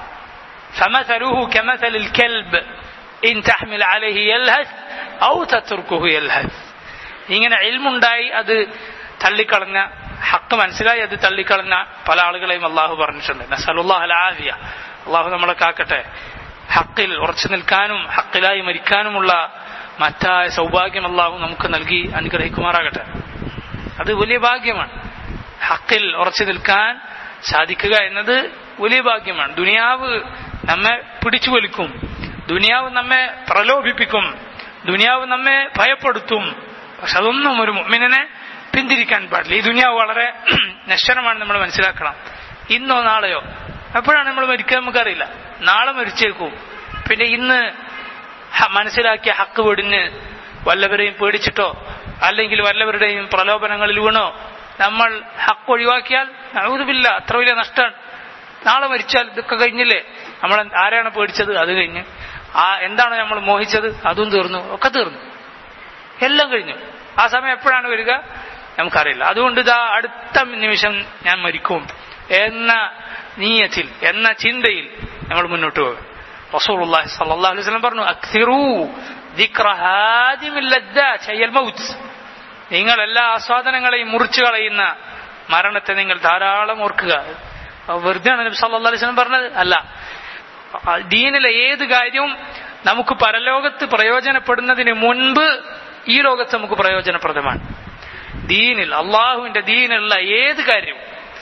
فمثله كمثل الكلب إن تحمل عليه يلهث أو تتركه يلهث ഇങ്ങനെ ഇൽമുണ്ടായി അത് തള്ളിക്കളഞ്ഞ ഹക്ക് മനസ്സിലായി അത് തള്ളിക്കളഞ്ഞ പല ആളുകളെയും അള്ളാഹു പറഞ്ഞിട്ടുണ്ട് നസലുല്ലാഹ് അലാഫിയ അള്ളാഹു നമ്മളെ കാക്കട്ടെ ഹക്കിൽ ഉറച്ചു നിൽക്കാനും ഹക്കിലായി മരിക്കാനുമുള്ള മറ്റായ സൗഭാഗ്യം അള്ളാഹു നമുക്ക് നൽകി അനുഗ്രഹിക്കുമാറാകട്ടെ അത് വലിയ ഭാഗ്യമാണ് ഹക്കിൽ ഉറച്ചു നിൽക്കാൻ സാധിക്കുക എന്നത് വലിയ ഭാഗ്യമാണ് ദുനിയാവ് നമ്മെ പിടിച്ചു വലിക്കും ദുനിയാവ് നമ്മെ പ്രലോഭിപ്പിക്കും ദുനിയാവ് നമ്മെ ഭയപ്പെടുത്തും പക്ഷെ അതൊന്നും ഒരു മുമ്മിനെ പിന്തിരിക്കാൻ പാടില്ല ഈ ദുനിയാവ് വളരെ നശ്വരമാണ് നമ്മൾ മനസ്സിലാക്കണം ഇന്നോ നാളെയോ എപ്പോഴാണ് നമ്മൾ മരിക്കുക നമുക്കറിയില്ല നാളെ മരിച്ചേക്കും പിന്നെ ഇന്ന് മനസ്സിലാക്കിയ ഹക്ക് വെടിഞ്ഞ് വല്ലവരെയും പേടിച്ചിട്ടോ അല്ലെങ്കിൽ വല്ലവരുടെയും പ്രലോഭനങ്ങളിൽ വീണോ നമ്മൾ ഹക്ക് ഒഴിവാക്കിയാൽ നഴുതുമില്ല അത്ര വലിയ നഷ്ടമാണ് നാളെ മരിച്ചാൽ ഇതൊക്കെ കഴിഞ്ഞില്ലേ നമ്മൾ ആരെയാണ് പേടിച്ചത് അത് കഴിഞ്ഞ് ആ എന്താണ് നമ്മൾ മോഹിച്ചത് അതും തീർന്നു ഒക്കെ തീർന്നു എല്ലാം കഴിഞ്ഞു ആ സമയം എപ്പോഴാണ് വരിക നമുക്കറിയില്ല അതുകൊണ്ട് ഇതാ അടുത്ത നിമിഷം ഞാൻ മരിക്കും എന്ന നീയത്തിൽ എന്ന ചിന്തയിൽ നമ്മൾ മുന്നോട്ട് പോകും റസൂലുള്ളാഹി സ്വല്ലല്ലാഹു അലൈഹി വസല്ലം പറഞ്ഞു അക്സിറൂ ദിക്ര ഹാദിമിൽ ലദ്ദാത്ത് അയ്യൽ മൗത്ത് നിങ്ങൾ എല്ലാ ആസ്വാദനങ്ങളെയും മുറിച്ചു കളയുന്ന മരണത്തെ നിങ്ങൾ ധാരാളം ഓർക്കുക വെറുതെയാണ് നബി സല്ലല്ലാഹു അലൈഹി വസല്ലം പറഞ്ഞത് അല്ല ദീനിലെ ഏത് കാര്യവും നമുക്ക് പരലോകത്ത് പ്രയോജനപ്പെടുന്നതിന് മുൻപ് ഈ ലോകത്ത് നമുക്ക് പ്രയോജനപ്രദമാണ് ദീനിൽ അള്ളാഹുവിന്റെ ദീനിലുള്ള ഏത് കാര്യവും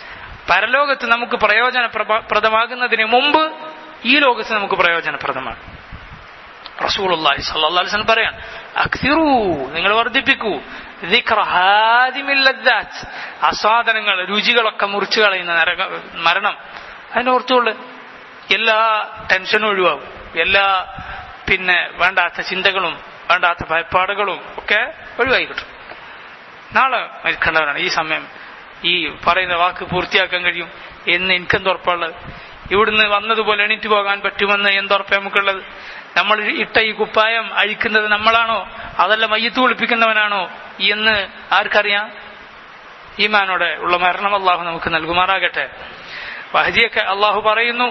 പരലോകത്ത് നമുക്ക് പ്രയോജനപ്രദമാകുന്നതിന് മുമ്പ് ഈ ലോകത്ത് നമുക്ക് പ്രയോജനപ്രദമാണ് റസൂലുള്ളാഹി സ്വല്ലല്ലാഹു അലൈഹി വസല്ലം പറയാൻ അക്സിറൂ നിങ്ങൾ വർദ്ധിപ്പിക്കൂ ദിക്റ ഹാദിമിൽ ലദ്ദാത്ത് ആസ്വാദനങ്ങൾ രുചികളൊക്കെ മുറിച്ചു കളയുന്ന നരക മരണം അതിനോർത്തുള്ളു എല്ലാ ടെൻഷനും ഒഴിവാകും എല്ലാ പിന്നെ വേണ്ടാത്ത ചിന്തകളും വേണ്ടാത്ത ഭയപ്പാടുകളും ഒക്കെ ഒഴിവായി കിട്ടും നാളെ മരിക്കേണ്ടവരാണ് ഈ സമയം ഈ പറയുന്ന വാക്ക് പൂർത്തിയാക്കാൻ കഴിയും എന്ന് എനിക്കെന്ത് ഉറപ്പുള്ളത് ഇവിടുന്ന് വന്നതുപോലെ എണീറ്റ് പോകാൻ പറ്റുമെന്ന് എന്തുറപ്പ് നമുക്കുള്ളത് നമ്മൾ ഇട്ട ഈ കുപ്പായം അഴിക്കുന്നത് നമ്മളാണോ അതല്ല മയ്യത്ത് കുളിപ്പിക്കുന്നവനാണോ എന്ന് ആർക്കറിയാം ഈമാനോടെ ഉള്ള മരണം അള്ളാഹു നമുക്ക് നൽകുമാറാകട്ടെ വഹജിയൊക്കെ അള്ളാഹു പറയുന്നു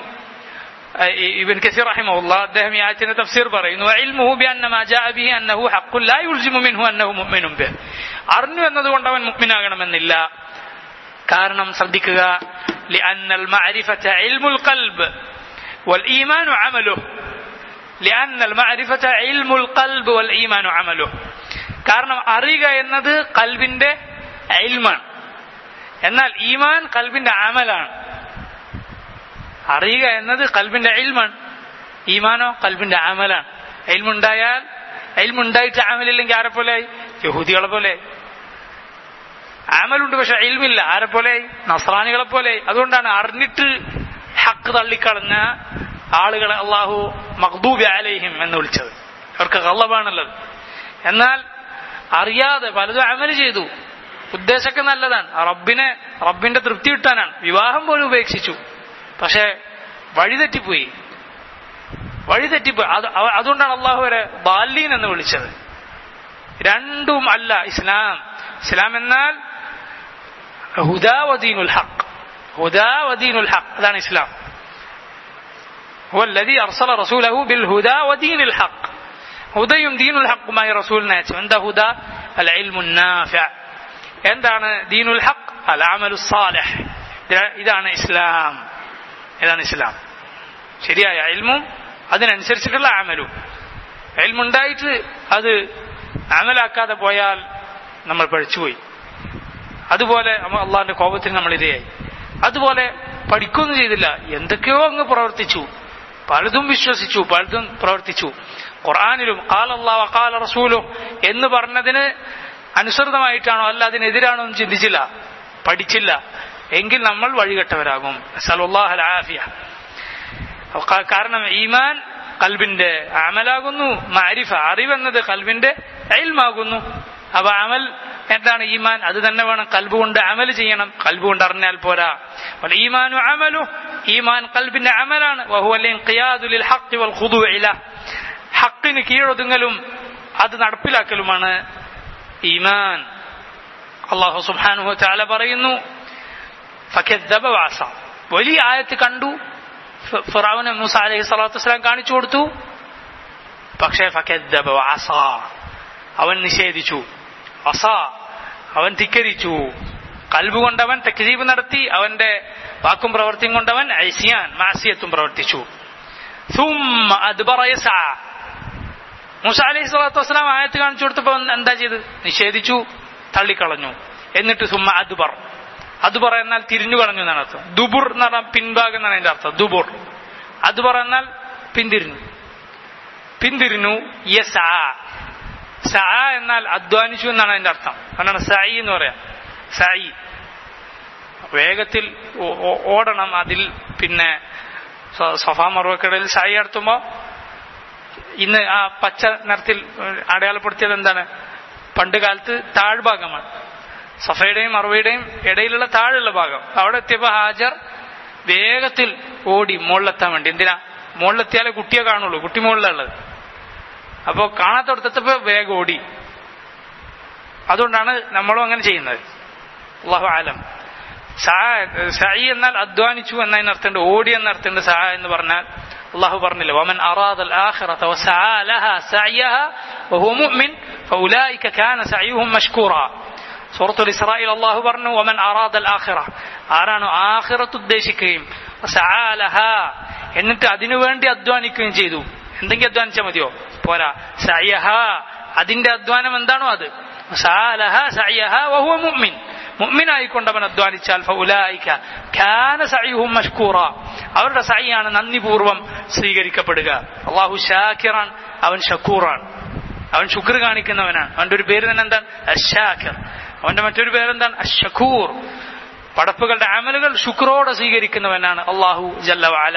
ഇബൻ കസീർ റഹിമഹുല്ല അദ്ദേഹം ഈ ആയത്തിന്റെ തഫ്സീർ പറയുന്നു ഇൽമുഹു ബിഅന്ന മാ ജാഅ ബിഹി അന്നഹു ഹഖ്ഖുൻ ലാ യുൽസിമു മിൻഹു അന്നഹു മുഅ്മിനുൻ ബിഹി അറിഞ്ഞു എന്നതുകൊണ്ട് അവൻ മുഅ്മിനാകണമെന്നില്ല കാരണം ശ്രദ്ധിക്കുക لأن المعرفة علم القلب والإيمان عمله لأن المعرفة علم القلب والإيمان عمله കാരണം അറിയുക എന്നത് കൽബിന്റെ ഇൽമാണ് എന്നാൽ ഈമാൻ കൽബിന്റെ അമലാണ് അറിയുക എന്നത് കൽബിന്റെ ഇൽമാണ് ഈമാനോ കൽബിന്റെ അമലാണ് ഇൽമുണ്ടായാൽ ഇൽമുണ്ടായിട്ട് അമലില്ലെങ്കിൽ ആരെ പോലെ യഹൂദികളെ പോലെ അമലുണ്ട് പക്ഷെ ഇൽമില്ല ആരെ പോലെ നസ്രാനികളെ പോലെ അതുകൊണ്ടാണ് അറിഞ്ഞിട്ട് ഹക്ക് തള്ളിക്കളഞ്ഞ ആളുകളെ അള്ളാഹു മഖ്ദൂബി അലൈഹിം എന്ന് വിളിച്ചത് അവർക്ക് കള്ളമാണുള്ളത് എന്നാൽ അറിയാതെ പലതും അമല് ചെയ്തു ഉദ്ദേശമൊക്കെ നല്ലതാണ് റബ്ബിനെ റബ്ബിന്റെ തൃപ്തി കിട്ടാനാണ് വിവാഹം പോലും ഉപേക്ഷിച്ചു പക്ഷെ വഴിതെറ്റിപ്പോയി വഴിതെറ്റിപ്പോയി അത് അതുകൊണ്ടാണ് അള്ളാഹു വരെ ബാലീൻ എന്ന് വിളിച്ചത് രണ്ടും അല്ല ഇസ്ലാം ഇസ്ലാം എന്നാൽ ഹുദാ വദീനുൽ ഹഖ് ഹുദാ വദീനുൽ ഹഖ് അതാണ് ഇസ്ലാം هو الذي أرسل رسوله بالهدى ودين الحق ഹുദയും ദീനുൽ ഹക്കുമായി റസൂലിനെ അയച്ചു എന്താ ഹുദ അൽ ഇൽമു നാഫിഅ എന്താണ് ദീനുൽ ഹഖ് അൽ അമലു സാലിഹ് ഇതാണ് ഇസ്ലാം ഇതാണ് ഇസ്ലാം ശരിയായ ഇൽമും അതിനനുസരിച്ചിട്ടുള്ള അമലും ഇൽമുണ്ടായിട്ട് അത് അമലാക്കാതെ പോയാൽ നമ്മൾ പഴിച്ചുപോയി അതുപോലെ അള്ളാഹിന്റെ കോപത്തിന് നമ്മൾ ഇരയായി അതുപോലെ പഠിക്കൊന്നും ചെയ്തില്ല എന്തൊക്കെയോ അങ്ങ് പ്രവർത്തിച്ചു പലതും വിശ്വസിച്ചു പലതും പ്രവർത്തിച്ചു ഖുർആാനിലും കാലല്ലാ വക്കാല റസൂലോ എന്ന് പറഞ്ഞതിന് അനുസൃതമായിട്ടാണോ അല്ല അതിനെതിരാണോ എന്ന് ചിന്തിച്ചില്ല പഠിച്ചില്ല എങ്കിൽ നമ്മൾ വഴികെട്ടവരാകും സലുല്ലാഹലാഫിയ കാരണം ഈമാൻ കൽബിന്റെ അമലാകുന്നു മാരിഫ അറിവെന്നത് കൽബിന്റെ അയൽമാകുന്നു അപ്പൊ അമൽ എന്താണ് ഈമാൻ അത് തന്നെ വേണം കൽബ് കൊണ്ട് അമൽ ചെയ്യണം കൽബ് കൊണ്ട് അറിഞ്ഞാൽ പോരാ ഈമാനു അമലു ഈമാൻ കൽബിന്റെ അമലാണ് ഹക്കിന് കീഴൊതുങ്ങലും അത് നടപ്പിലാക്കലുമാണ് ഈമാൻ അള്ളാഹു സുബാനുഹു ചാല പറയുന്നു വാസ വലിയ ആയത്ത് കണ്ടു ഫിറാവിന് മൂസ അലൈഹി സ്വലാത്തു വസ്സലാം കാണിച്ചു കൊടുത്തു പക്ഷേ വാസ അവൻ നിഷേധിച്ചു അസ അവൻ ധിക്കരിച്ചു കൽബ് കൊണ്ടവൻ തെക്കീബ് നടത്തി അവന്റെ വാക്കും പ്രവൃത്തിയും കൊണ്ടവൻ ഐസിയാൻ മാസിയത്തും പ്രവർത്തിച്ചു മുസ അലൈഹി സ്വലാത്തു വസ്സലാം ആയത്ത് കാണിച്ചു കൊടുത്തപ്പോ എന്താ ചെയ്ത് നിഷേധിച്ചു തള്ളിക്കളഞ്ഞു എന്നിട്ട് സുമ്മ അദ്ബർ അദ്ബർ എന്നാൽ തിരിഞ്ഞു കളഞ്ഞു എന്നാണ് അർത്ഥം ദുബുർ എന്ന് പറഞ്ഞാൽ പിൻഭാഗം എന്നാണ് അതിന്റെ അർത്ഥം ദുബുർ അദ്ബർ എന്നാൽ പിന്തിരിഞ്ഞു പിന്തിരിഞ്ഞു യസ് സ എന്നാൽ അധ്വാനിച്ചു എന്നാണ് അതിന്റെ അർത്ഥം അതാണ് സായി എന്ന് പറയാം സായി വേഗത്തിൽ ഓടണം അതിൽ പിന്നെ സഫാ മറുവക്കിടയിൽ സായി നടത്തുമ്പോ ഇന്ന് ആ പച്ച നിറത്തിൽ അടയാളപ്പെടുത്തിയത് എന്താണ് പണ്ട് കാലത്ത് താഴ്ഭാഗമാണ് സഫയുടെയും മറുവയുടെയും ഇടയിലുള്ള താഴെയുള്ള ഭാഗം അവിടെ എത്തിയപ്പോ ഹാജർ വേഗത്തിൽ ഓടി മുകളിലെത്താൻ വേണ്ടി എന്തിനാ മുകളിലെത്തിയാലേ കുട്ടിയെ കാണുള്ളൂ കുട്ടി മുകളിലുള്ളത് അപ്പോ കാണാത്തടത്തപ്പോ വേഗം ഓടി അതുകൊണ്ടാണ് നമ്മളും അങ്ങനെ ചെയ്യുന്നത് അള്ളാഹു ആലം സായി എന്നാൽ അധ്വാനിച്ചു എന്നതിന് അർത്ഥമുണ്ട് ഓടി എന്ന അർത്ഥമുണ്ട് സാ എന്ന് പറഞ്ഞാൽ അള്ളാഹു പറഞ്ഞില്ല വമൻ അറാദൽ ആഖിറത വസആ ലഹാ സഅയഹ വഹുവ മുഅ്മിൻ ഫൗലൈക കാന സഅയുഹും മഷ്കൂറ സൂറത്തുൽ ഇസ്രായിൽ അള്ളാഹു പറഞ്ഞു വമൻ അറാദൽ ആഖിറ ആരാണ് ആഖിറത്ത് ഉദ്ദേശിക്കുകയും വസആ ലഹാ എന്നിട്ട് അതിനുവേണ്ടി അധ്വാനിക്കുകയും ചെയ്തു എന്തെങ്കിലും അധ്വാനിച്ചാൽ മതിയോ പോരാ സഅയഹ അതിന്റെ അധ്വാനം എന്താണോ അത് സഅലഹ സഅയഹ വഹുവ മുഅ്മിൻ മുഅ്മിനായിക്കൊണ്ട് അവൻ അധ്വാനിച്ചാൽ ഫൗലായിക കാന സഅയുഹും മഷ്കൂറ അവരുടെ സഅയാണ് നന്ദിപൂർവ്വം സ്വീകരിക്കപ്പെടുക അള്ളാഹു ഷാക്കിറാൻ അവൻ ഷക്കൂറാണ് അവൻ ശുക്ർ കാണിക്കുന്നവനാണ് അവന്റെ ഒരു പേര് തന്നെ എന്താണ് അഷാക്കിർ അവന്റെ മറ്റൊരു പേരെന്താണ് അഷക്കൂർ പടപ്പുകളുടെ അമലുകൾ ശുക്രോടെ സ്വീകരിക്കുന്നവനാണ് അള്ളാഹു ജല്ല വാല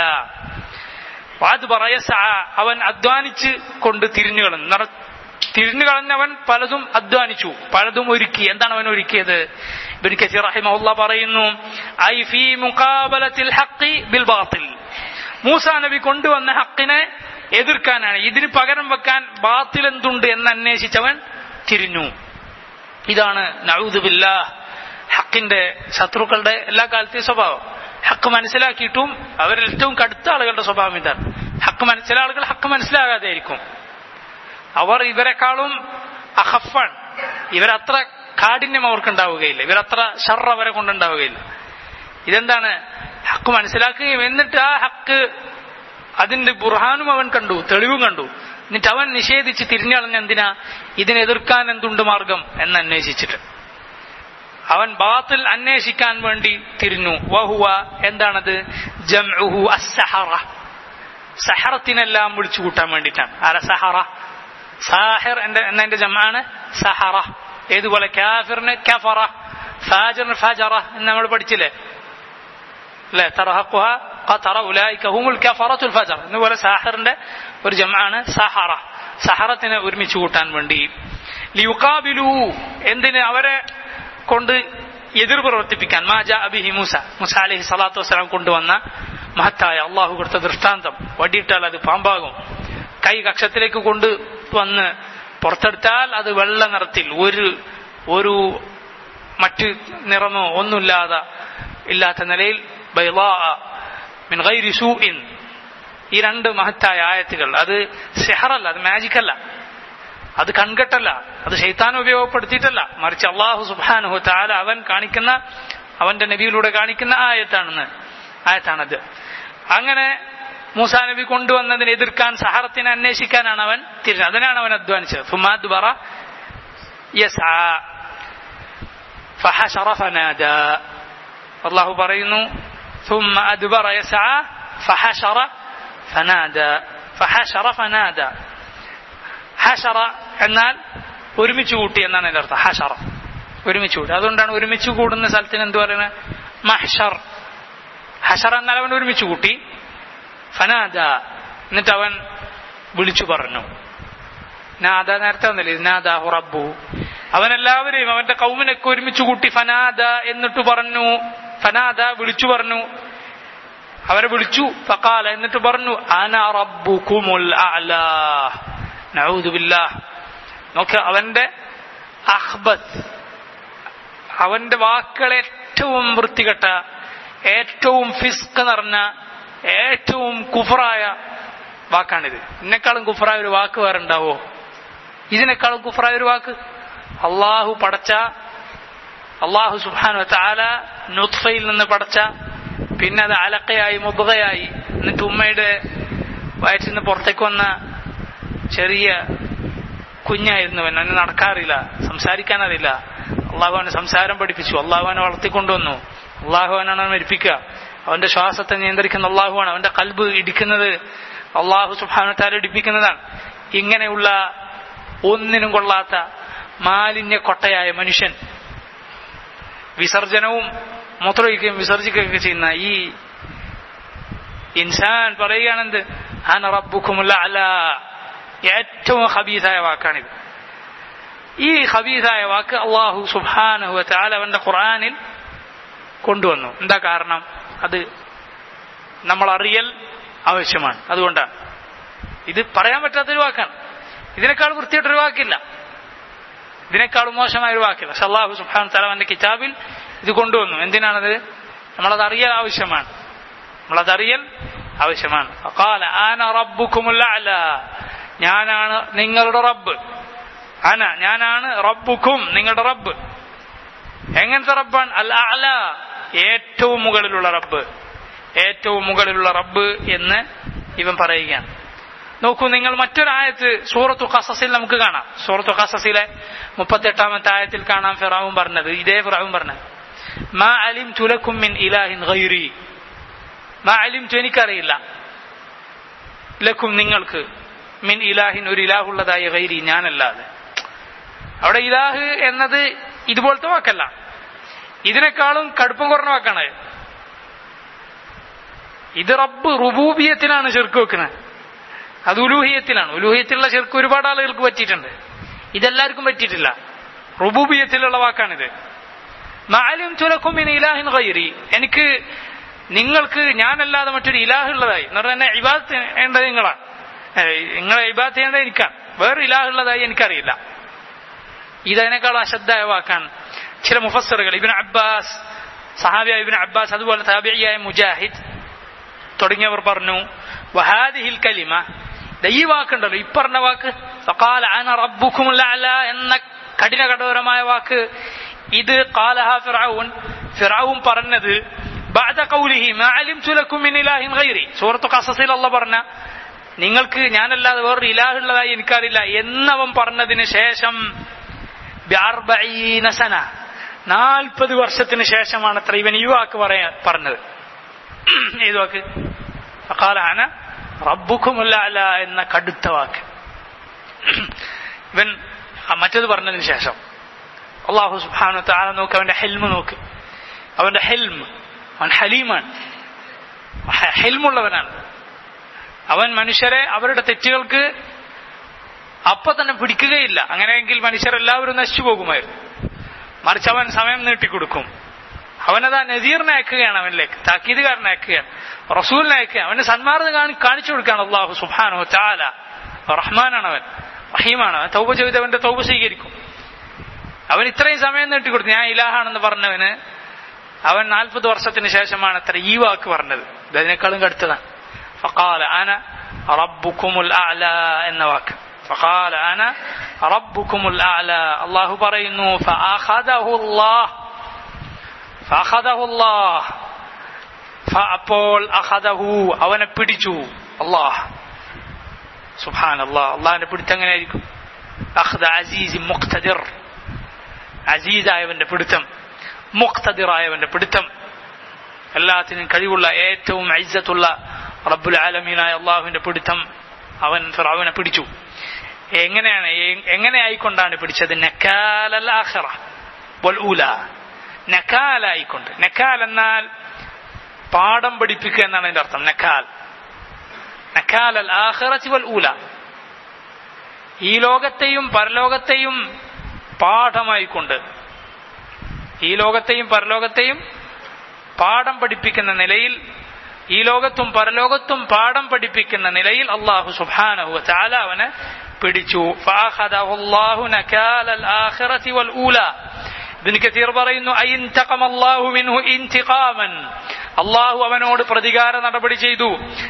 അത് പറയ അവൻ അധ്വാനിച്ച് കൊണ്ട് തിരിഞ്ഞു കളഞ്ഞു നിറ തിരിഞ്ഞു കളഞ്ഞവൻ പലതും അധ്വാനിച്ചു പലതും ഒരുക്കി എന്താണ് അവൻ ഒരുക്കിയത് ഇബ്ൻ കസീർ റഹിമഹുല്ല പറയുന്നു ഐ ഫീ മുഖാബലത്തിൽ ഹഖി ബിൽ ബാത്തിൽ മൂസ നബി കൊണ്ടുവന്ന ഹക്കിനെ എതിർക്കാനാണ് ഇതിന് പകരം വെക്കാൻ ബാത്തിൽ എന്തുണ്ട് എന്ന് അന്വേഷിച്ചവൻ തിരിഞ്ഞു ഇതാണ് നഊദുബില്ലാ ഹക്കിന്റെ ശത്രുക്കളുടെ എല്ലാ കാലത്തെയും സ്വഭാവം ഹക്ക് മനസ്സിലാക്കിയിട്ടും അവരിൽ ഏറ്റവും കടുത്ത ആളുകളുടെ സ്വഭാവം ഇതാണ് ഹക്ക് ചില ആളുകൾ ഹക്ക് മനസ്സിലാകാതെ ആയിരിക്കും അവർ ഇവരെക്കാളും അഹഫാണ് ഇവരത്ര കാഠിന്യം അവർക്ക് ഉണ്ടാവുകയില്ല ഇവരത്ര ഷർ അവരെ കൊണ്ടുണ്ടാവുകയില്ല ഇതെന്താണ് ഹക്ക് മനസ്സിലാക്കുകയും എന്നിട്ട് ആ ഹക്ക് അതിന്റെ ബുർഹാനും അവൻ കണ്ടു തെളിവും കണ്ടു എന്നിട്ട് അവൻ നിഷേധിച്ച് തിരിഞ്ഞളഞ്ഞ എന്തിനാ ഇതിനെ എതിർക്കാൻ എന്തുണ്ട് മാർഗം എന്ന് അന്വേഷിച്ചിട്ട് അവൻ ബാത്തിൽ അന്വേഷിക്കാൻ വേണ്ടി തിരിഞ്ഞു വഹുവ എന്താണത് ജംഉഹു അസ്സഹറ സഹറത്തിനെല്ലാം വിളിച്ചു കൂട്ടാൻ വേണ്ടിയിട്ടാണ് ആര സഹറ സാഹിർ എന്റെ എന്നതിന്റെ ജമാണ് സഹറ ഏതുപോലെ കാഫിറിന് കഫറ ഫാജറിന് ഫജറ എന്ന് നമ്മൾ പഠിച്ചില്ലേ അല്ലെ തറഹഖുഹ ഖതറ ഉലൈക ഹുമുൽ കഫറത്തുൽ ഫജർ എന്നുപോലെ സാഹിറിന്റെ ഒരു ജമാണ് സഹറ സഹറത്തിനെ ഒരുമിച്ച് കൂട്ടാൻ വേണ്ടി ലിയുഖാബിലു എന്തിന് അവരെ കൊണ്ട് എതിർ പ്രവർത്തിപ്പിക്കാൻ മാജ അബിഹി മൂസ മുസ അലഹി സ്വലാത്തു വസ്സലാം കൊണ്ടുവന്ന മഹത്തായ അള്ളാഹു കൊടുത്ത ദൃഷ്ടാന്തം വടിയിട്ടാൽ അത് പാമ്പാകും കൈ കക്ഷത്തിലേക്ക് കൊണ്ട് വന്ന് പുറത്തെടുത്താൽ അത് വെള്ള നിറത്തിൽ ഒരു ഒരു മറ്റ് നിറമോ ഒന്നുമില്ലാതെ ഇല്ലാത്ത നിലയിൽ മിൻ ഗൈരി സൂഇൻ ഈ രണ്ട് മഹത്തായ ആയത്തുകൾ അത് സെഹറല്ല അത് മാജിക് അല്ല അത് കൺകെട്ടല്ല അത് ശൈത്താൻ ഉപയോഗപ്പെടുത്തിയിട്ടല്ല മറിച്ച് അള്ളാഹു സുബാനുഹു താല അവൻ കാണിക്കുന്ന അവന്റെ നബിയിലൂടെ കാണിക്കുന്ന ആയത്താണെന്ന് ആയത്താണത് അങ്ങനെ മൂസാ നബി കൊണ്ടുവന്നതിനെ എതിർക്കാൻ സഹറത്തിനെ അന്വേഷിക്കാനാണ് അവൻ തിരിഞ്ഞത് അതിനാണ് അവൻ അധ്വാനിച്ചത് ഫുമാദ് ബറ അള്ളാഹു പറയുന്നു ثم أدبر يسعى فحشر فنادى فحشر فنادى ഹഷറ എന്നാൽ ഒരുമിച്ച് കൂട്ടി എന്നാണ് എൻ്റെ അർത്ഥം ഹഷറ ഒരുമിച്ച് കൂട്ടി അതുകൊണ്ടാണ് ഒരുമിച്ച് കൂടുന്ന സ്ഥലത്തിന് എന്ത് പറയുന്നത് മഹ്ഷർ ഹഷറ എന്നാൽ അവൻ ഒരുമിച്ച് കൂട്ടി ഫനാദ എന്നിട്ട് അവൻ വിളിച്ചു പറഞ്ഞു നാദ നേരത്തെ വന്നില്ലേ നാദാഹു റബ്ബു അവൻ എല്ലാവരെയും അവന്റെ കൗമിനൊക്കെ ഒരുമിച്ച് കൂട്ടി ഫനാദ എന്നിട്ട് പറഞ്ഞു ഫനാദ വിളിച്ചു പറഞ്ഞു അവരെ വിളിച്ചു ഫക്കാല എന്നിട്ട് പറഞ്ഞു അന റബ്ബുക്കുമുൽ അഅലാ നഊദുബില്ലാ നോക്ക് അവന്റെ അഹ്ബത്ത് അവന്റെ വാക്കുകൾ ഏറ്റവും വൃത്തികെട്ട ഏറ്റവും ഫിസ്ക് നിറഞ്ഞ ഏറ്റവും കുഫറായ വാക്കാണിത് ഇതിനേക്കാളും കുഫറായ ഒരു വാക്ക് വേറെ ഉണ്ടാവോ ഇതിനേക്കാളും കുഫറായ ഒരു വാക്ക് അള്ളാഹു പടച്ച അള്ളാഹു സുബാനു താല നുത്ഫയിൽ നിന്ന് പടച്ച പിന്നെ അത് അലക്കയായി മുബകയായി എന്നിട്ട് ഉമ്മയുടെ വയറ്റിൽ നിന്ന് പുറത്തേക്ക് വന്ന ചെറിയ കുഞ്ഞായിരുന്നു അവൻ അവന് നടക്കാറില്ല സംസാരിക്കാൻ അറിയില്ല അള്ളാഹു അവനെ സംസാരം പഠിപ്പിച്ചു അള്ളാഹു അവനെ വളർത്തിക്കൊണ്ടുവന്നു അള്ളാഹു അവനാണ് അവനെ മരിപ്പിക്കുക അവന്റെ ശ്വാസത്തെ നിയന്ത്രിക്കുന്ന അള്ളാഹുവാണ് അവന്റെ കൽബ് ഇടിക്കുന്നത് അള്ളാഹു സുബാനത്താൽ ഇടിപ്പിക്കുന്നതാണ് ഇങ്ങനെയുള്ള ഒന്നിനും കൊള്ളാത്ത മാലിന്യ കൊട്ടയായ മനുഷ്യൻ വിസർജനവും മൂത്രമൊഴിക്കുകയും വിസർജിക്കുകയൊക്കെ ചെയ്യുന്ന ഈ ഇൻസാൻ പറയുകയാണെന്ത് അന റബ്ബുക്കുമുള്ള അല ഏറ്റവും ഹബീസായ വാക്കാണിത് ഈ ഹബീസായ വാക്ക് അള്ളാഹു സുബാനഹു താല അവന്റെ ഖുർആാനിൽ കൊണ്ടുവന്നു എന്താ കാരണം അത് നമ്മൾ അറിയൽ ആവശ്യമാണ് അതുകൊണ്ടാണ് ഇത് പറയാൻ പറ്റാത്തൊരു വാക്കാണ് ഇതിനേക്കാൾ വൃത്തിയായിട്ടൊരു വാക്കില്ല ഇതിനേക്കാൾ മോശമായ ഒരു വാക്കില്ല പക്ഷെ അള്ളാഹു സുബാൻ താല അവന്റെ കിതാബിൽ ഇത് കൊണ്ടുവന്നു എന്തിനാണത് നമ്മളത് അറിയൽ ആവശ്യമാണ് നമ്മളത് അറിയൽ ആവശ്യമാണ് അക്കാല ആന റബ്ബുക്കുമുള്ള അല ഞാനാണ് നിങ്ങളുടെ റബ്ബ് അന ഞാനാണ് റബ്ബുക്കും നിങ്ങളുടെ റബ്ബ് എങ്ങനത്തെ റബ്ബാണ് അൽ അല ഏറ്റവും മുകളിലുള്ള റബ്ബ് ഏറ്റവും മുകളിലുള്ള റബ്ബ് എന്ന് ഇവൻ പറയുകയാണ് നോക്കൂ നിങ്ങൾ മറ്റൊരായത്ത് സൂറത്തു ഖസസിൽ നമുക്ക് കാണാം സൂറത്തു ഖസസിലെ മുപ്പത്തെട്ടാമത്തെ ആയത്തിൽ കാണാം ഫിറാവും പറഞ്ഞത് ഇതേ ഫിറാവും പറഞ്ഞത് മാ അലിം തുലക്കും മിൻ ഇലാഹിൻ ഗൈരി മാ അലിം എനിക്കറിയില്ല ലക്കും നിങ്ങൾക്ക് മിൻ ഇലാഹിൻ ഒരു ഇലാഹുള്ളതായ ഗൈരി ഞാനല്ലാതെ അവിടെ ഇലാഹ് എന്നത് ഇതുപോലത്തെ വാക്കല്ല ഇതിനേക്കാളും കടുപ്പം കുറഞ്ഞ വാക്കാണ് ഇത് റബ്ബ് റുബൂബിയത്തിലാണ് ചെറുക്ക് വെക്കുന്നത് അത് ഉലൂഹിയത്തിലാണ് ഉലൂഹിയത്തിലുള്ള ചെറുക്ക് ഒരുപാട് ആളുകൾക്ക് പറ്റിയിട്ടുണ്ട് ഇതെല്ലാവർക്കും പറ്റിയിട്ടില്ല റുബൂബിയത്തിലുള്ള വാക്കാണിത് മാലിം തുലക്കും ഇനി ഇലാഹിൻ ഗൈരി എനിക്ക് നിങ്ങൾക്ക് ഞാനല്ലാതെ മറ്റൊരു ഇലാഹ് ഉള്ളതായി എന്ന് പറഞ്ഞാൽ ഇബാദത്ത് ചെയ്യേണ്ടത് നിങ്ങളാണ് നിങ്ങളെ ഇബാദത്ത് ചെയ്യേണ്ടത് എനിക്കാണ് വേറെ ഇലാഹ് ഉള്ളതായി എനിക്കറിയില്ല ഇതതിനേക്കാൾ അശ്രദ്ധമായ വാക്കാണ് ചില മുഫസറുകൾ ഇബിൻ അബ്ബാസ് സഹാബിയ ഇബിൻ അബ്ബാസ് അതുപോലെ താബിയായ മുജാഹിദ് തുടങ്ങിയവർ പറഞ്ഞു വഹാദിഹിൽ കലിമ ഈ വാക്കുണ്ടല്ലോ ഈ പറഞ്ഞ വാക്ക് ഫഖാല അന റബ്ബുക്കുമുൽ അഅല എന്ന കഠിന കഠോരമായ വാക്ക് ഇത് ഖാലഹ ഫിർഔൻ ഫിർഔൻ പറഞ്ഞത് ബഅദ ഖൗലിഹി മാ അലിംതു ലക്കും മിൻ ഇലാഹിൻ ഗൈരി സൂറത്തു ഖസസിൽ അല്ലാഹ് പറഞ്ഞ നിങ്ങൾക്ക് ഞാനല്ലാതെ വേറൊരു ഇലാഹ് ഉള്ളതായി എനിക്കറിയില്ല എന്നവൻ പറഞ്ഞതിന് ശേഷം ബിഅർബഈന സന നാൽപ്പത് വർഷത്തിന് ശേഷമാണ് അത്ര ഇവൻ ഈ വാക്ക് പറയാ പറഞ്ഞത് ഏത് വാക്ക് ഫഖാല അന റബ്ബുക്കുമുല്ല അല എന്ന കടുത്ത വാക്ക് ഇവൻ മറ്റത് പറഞ്ഞതിന് ശേഷം അള്ളാഹു സുബാനു താല നോക്ക് അവന്റെ ഹെൽമ് നോക്ക് അവന്റെ ഹെൽം അവൻ ഹലീമാണ് ഹെൽമുള്ളവനാണ് അവൻ മനുഷ്യരെ അവരുടെ തെറ്റുകൾക്ക് അപ്പൊ തന്നെ പിടിക്കുകയില്ല അങ്ങനെയെങ്കിൽ മനുഷ്യരെല്ലാവരും നശിച്ചു പോകുമായിരുന്നു മറിച്ച് അവൻ സമയം നീട്ടിക്കൊടുക്കും അവനതാ നദീറിനെ അയക്കുകയാണ് അവനിലേക്ക് താക്കീതുകാരനെ അയക്കുകയാണ് റസൂലിനെ അയക്കുകയാണ് അവന് സന്മാർദ്ദം കാണി കാണിച്ചു കൊടുക്കുകയാണ് അള്ളാഹു സുബാനോ ചാല റഹ്മാനാണ് അവൻ റഹീമാണ് അവൻ തൗബ ചെയ്തവന്റെ തൗബ സ്വീകരിക്കും അവൻ ഇത്രയും സമയം നീട്ടിക്കൊടുത്തു ഞാൻ ഇലാഹാണെന്ന് പറഞ്ഞവന് അവൻ നാൽപ്പത് വർഷത്തിന് ശേഷമാണ് അത്ര ഈ വാക്ക് പറഞ്ഞത് ഇതിനേക്കാളും കടുത്തതാണ് ഫഖാല അന റബ്ബുക്കുമുൽ അഅല എന്ന വാക്ക് ഫഖാല അന റബ്ബുക്കുമുൽ അഅല അള്ളാഹു പറയുന്നു ഫഅഖദഹു അല്ലാഹ് ഫഅഖദഹു അല്ലാഹ് അപ്പോൾ അഖദഹു അവനെ പിടിച്ചു അല്ലാഹ് സുബ്ഹാൻ അല്ലാഹ് അള്ളാഹിന്റെ പിടുത്തം എങ്ങനെയായിരിക്കും അഖദ അസീസ് മുഖ്തദിർ അസീസായവന്റെ പിടുത്തം മുഖ്തദിറായവന്റെ പിടുത്തം എല്ലാത്തിനും കഴിവുള്ള ഏറ്റവും ഐസത്തുള്ള റബ്ബുൽ ആലമീനായ അള്ളാഹുവിന്റെ പിടുത്തം അവൻ ഫിറാവിനെ പിടിച്ചു എങ്ങനെയാണ് എങ്ങനെ ആയിക്കൊണ്ടാണ് പിടിച്ചത് നക്കാലൽ ആഖിറ വൽ ഊല നക്കാലായിക്കൊണ്ട് നക്കാൽ എന്നാൽ പാഠം പഠിപ്പിക്കുക എന്നാണ് അതിന്റെ അർത്ഥം നക്കാൽ നക്കാൽ അൽ ആഖിറത്തി വൽ ഊല ഈ ലോകത്തെയും പരലോകത്തെയും പാഠമായിക്കൊണ്ട് ഈ ലോകത്തെയും പരലോകത്തെയും പാഠം പഠിപ്പിക്കുന്ന നിലയിൽ ഈ ലോകത്തും പരലോകത്തും പാഠം പഠിപ്പിക്കുന്ന നിലയിൽ അള്ളാഹു സുബാനഹു ചാല അവനെ പിടിച്ചു ഇതിന് കത്തീർ പറയുന്നു അള്ളാഹു അവനോട് പ്രതികാര നടപടി ചെയ്തു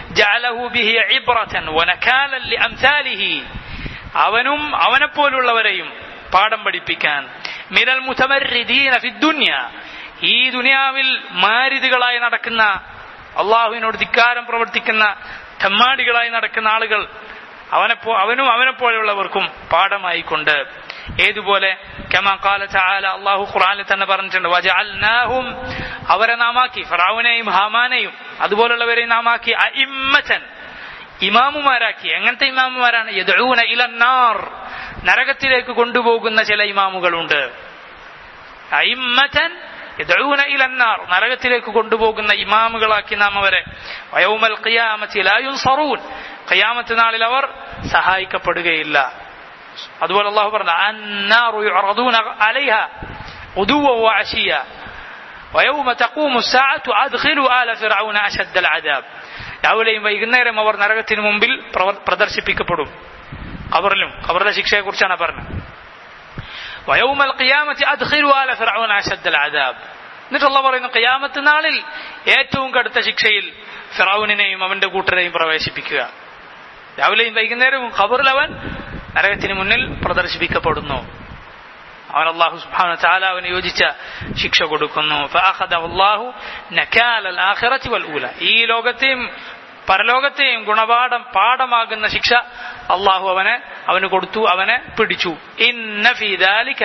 അവനും അവനെപ്പോലുള്ളവരെയും പാഠം പഠിപ്പിക്കാൻ മിനൽ മുതമരിദീന ഫിദ്ദുന്യ ഈ ദുനിയാവിൽ മാരിതുകളായി നടക്കുന്ന അള്ളാഹുവിനോട് ധിക്കാരം പ്രവർത്തിക്കുന്ന തെമ്മാടികളായി നടക്കുന്ന ആളുകൾ അവനെപ്പോ അവനും അവനെപ്പോലെയുള്ളവർക്കും പാഠമായിക്കൊണ്ട് ഏതുപോലെ അള്ളാഹു ഖുറാനിൽ തന്നെ പറഞ്ഞിട്ടുണ്ട് വജഅൽനാഹും അവരെ നാമാക്കി ഫറാവുനെയും ഹാമാനെയും അതുപോലുള്ളവരെയും നാമാക്കി അഇമ്മച്ചൻ ഇമാമുമാരാക്കി എങ്ങനത്തെ ഇമാമുമാരാണ് യദഊന ഇലന്നാർ നരകത്തിലേക്ക് കൊണ്ടുപോകുന്ന ചില ഇമാമുകളുണ്ട് അയിമ്മച്ചൻ യദഊന ഇലന്നാർ നരകത്തിലേക്ക് കൊണ്ടുപോകുന്ന ഇമാമുകളാക്കി നാം അവരെ വയൗമൽ ഖിയാമത്തി ലാ യുൻസറൂൻ ഖിയാമത്ത് നാളിൽ അവർ സഹായിക്കപ്പെടുകയില്ല അതുപോലെ അള്ളാഹു പറഞ്ഞു അന്നാറു യുഅറദൂന അലൈഹ ഉദുവ വഅശിയ ويوم تقوم الساعة أدخلوا آل فرعون أشد العذاب രാവിലെയും വൈകുന്നേരം അവർ നരകത്തിന് മുമ്പിൽ പ്രദർശിപ്പിക്കപ്പെടും ഖബറിലും ഖബറിലെ ശിക്ഷയെ കുറിച്ചാണ് പറഞ്ഞത് വയൗമൽ ഖിയാമത്തി അദ്ഖിലു ആല ഫിർഔന അശദ്ദൽ അദാബ് എന്നിട്ട് അള്ളാഹ് പറയുന്നു ഖിയാമത്ത് നാളിൽ ഏറ്റവും കടുത്ത ശിക്ഷയിൽ ഫിറൌനിനെയും അവന്റെ കൂട്ടരെയും പ്രവേശിപ്പിക്കുക രാവിലെയും വൈകുന്നേരവും ഖബറിൽ അവൻ നരകത്തിന് മുന്നിൽ പ്രദർശിപ്പിക്കപ്പെടുന്നു അവൻ അള്ളാഹു സുബ്ഹാന തആല അവന് യോജിച്ച ശിക്ഷ കൊടുക്കുന്നു ഫഅഖദഹു അല്ലാഹു നകാല അൽ ആഖിറതി വൽ ഊല ഈ ലോകത്തെയും പരലോകത്തെയും ഗുണപാഠം പാഠമാകുന്ന ശിക്ഷ അള്ളാഹു അവനെ അവന് കൊടുത്തു അവനെ പിടിച്ചു ഇന്ന ഫീദാലിക്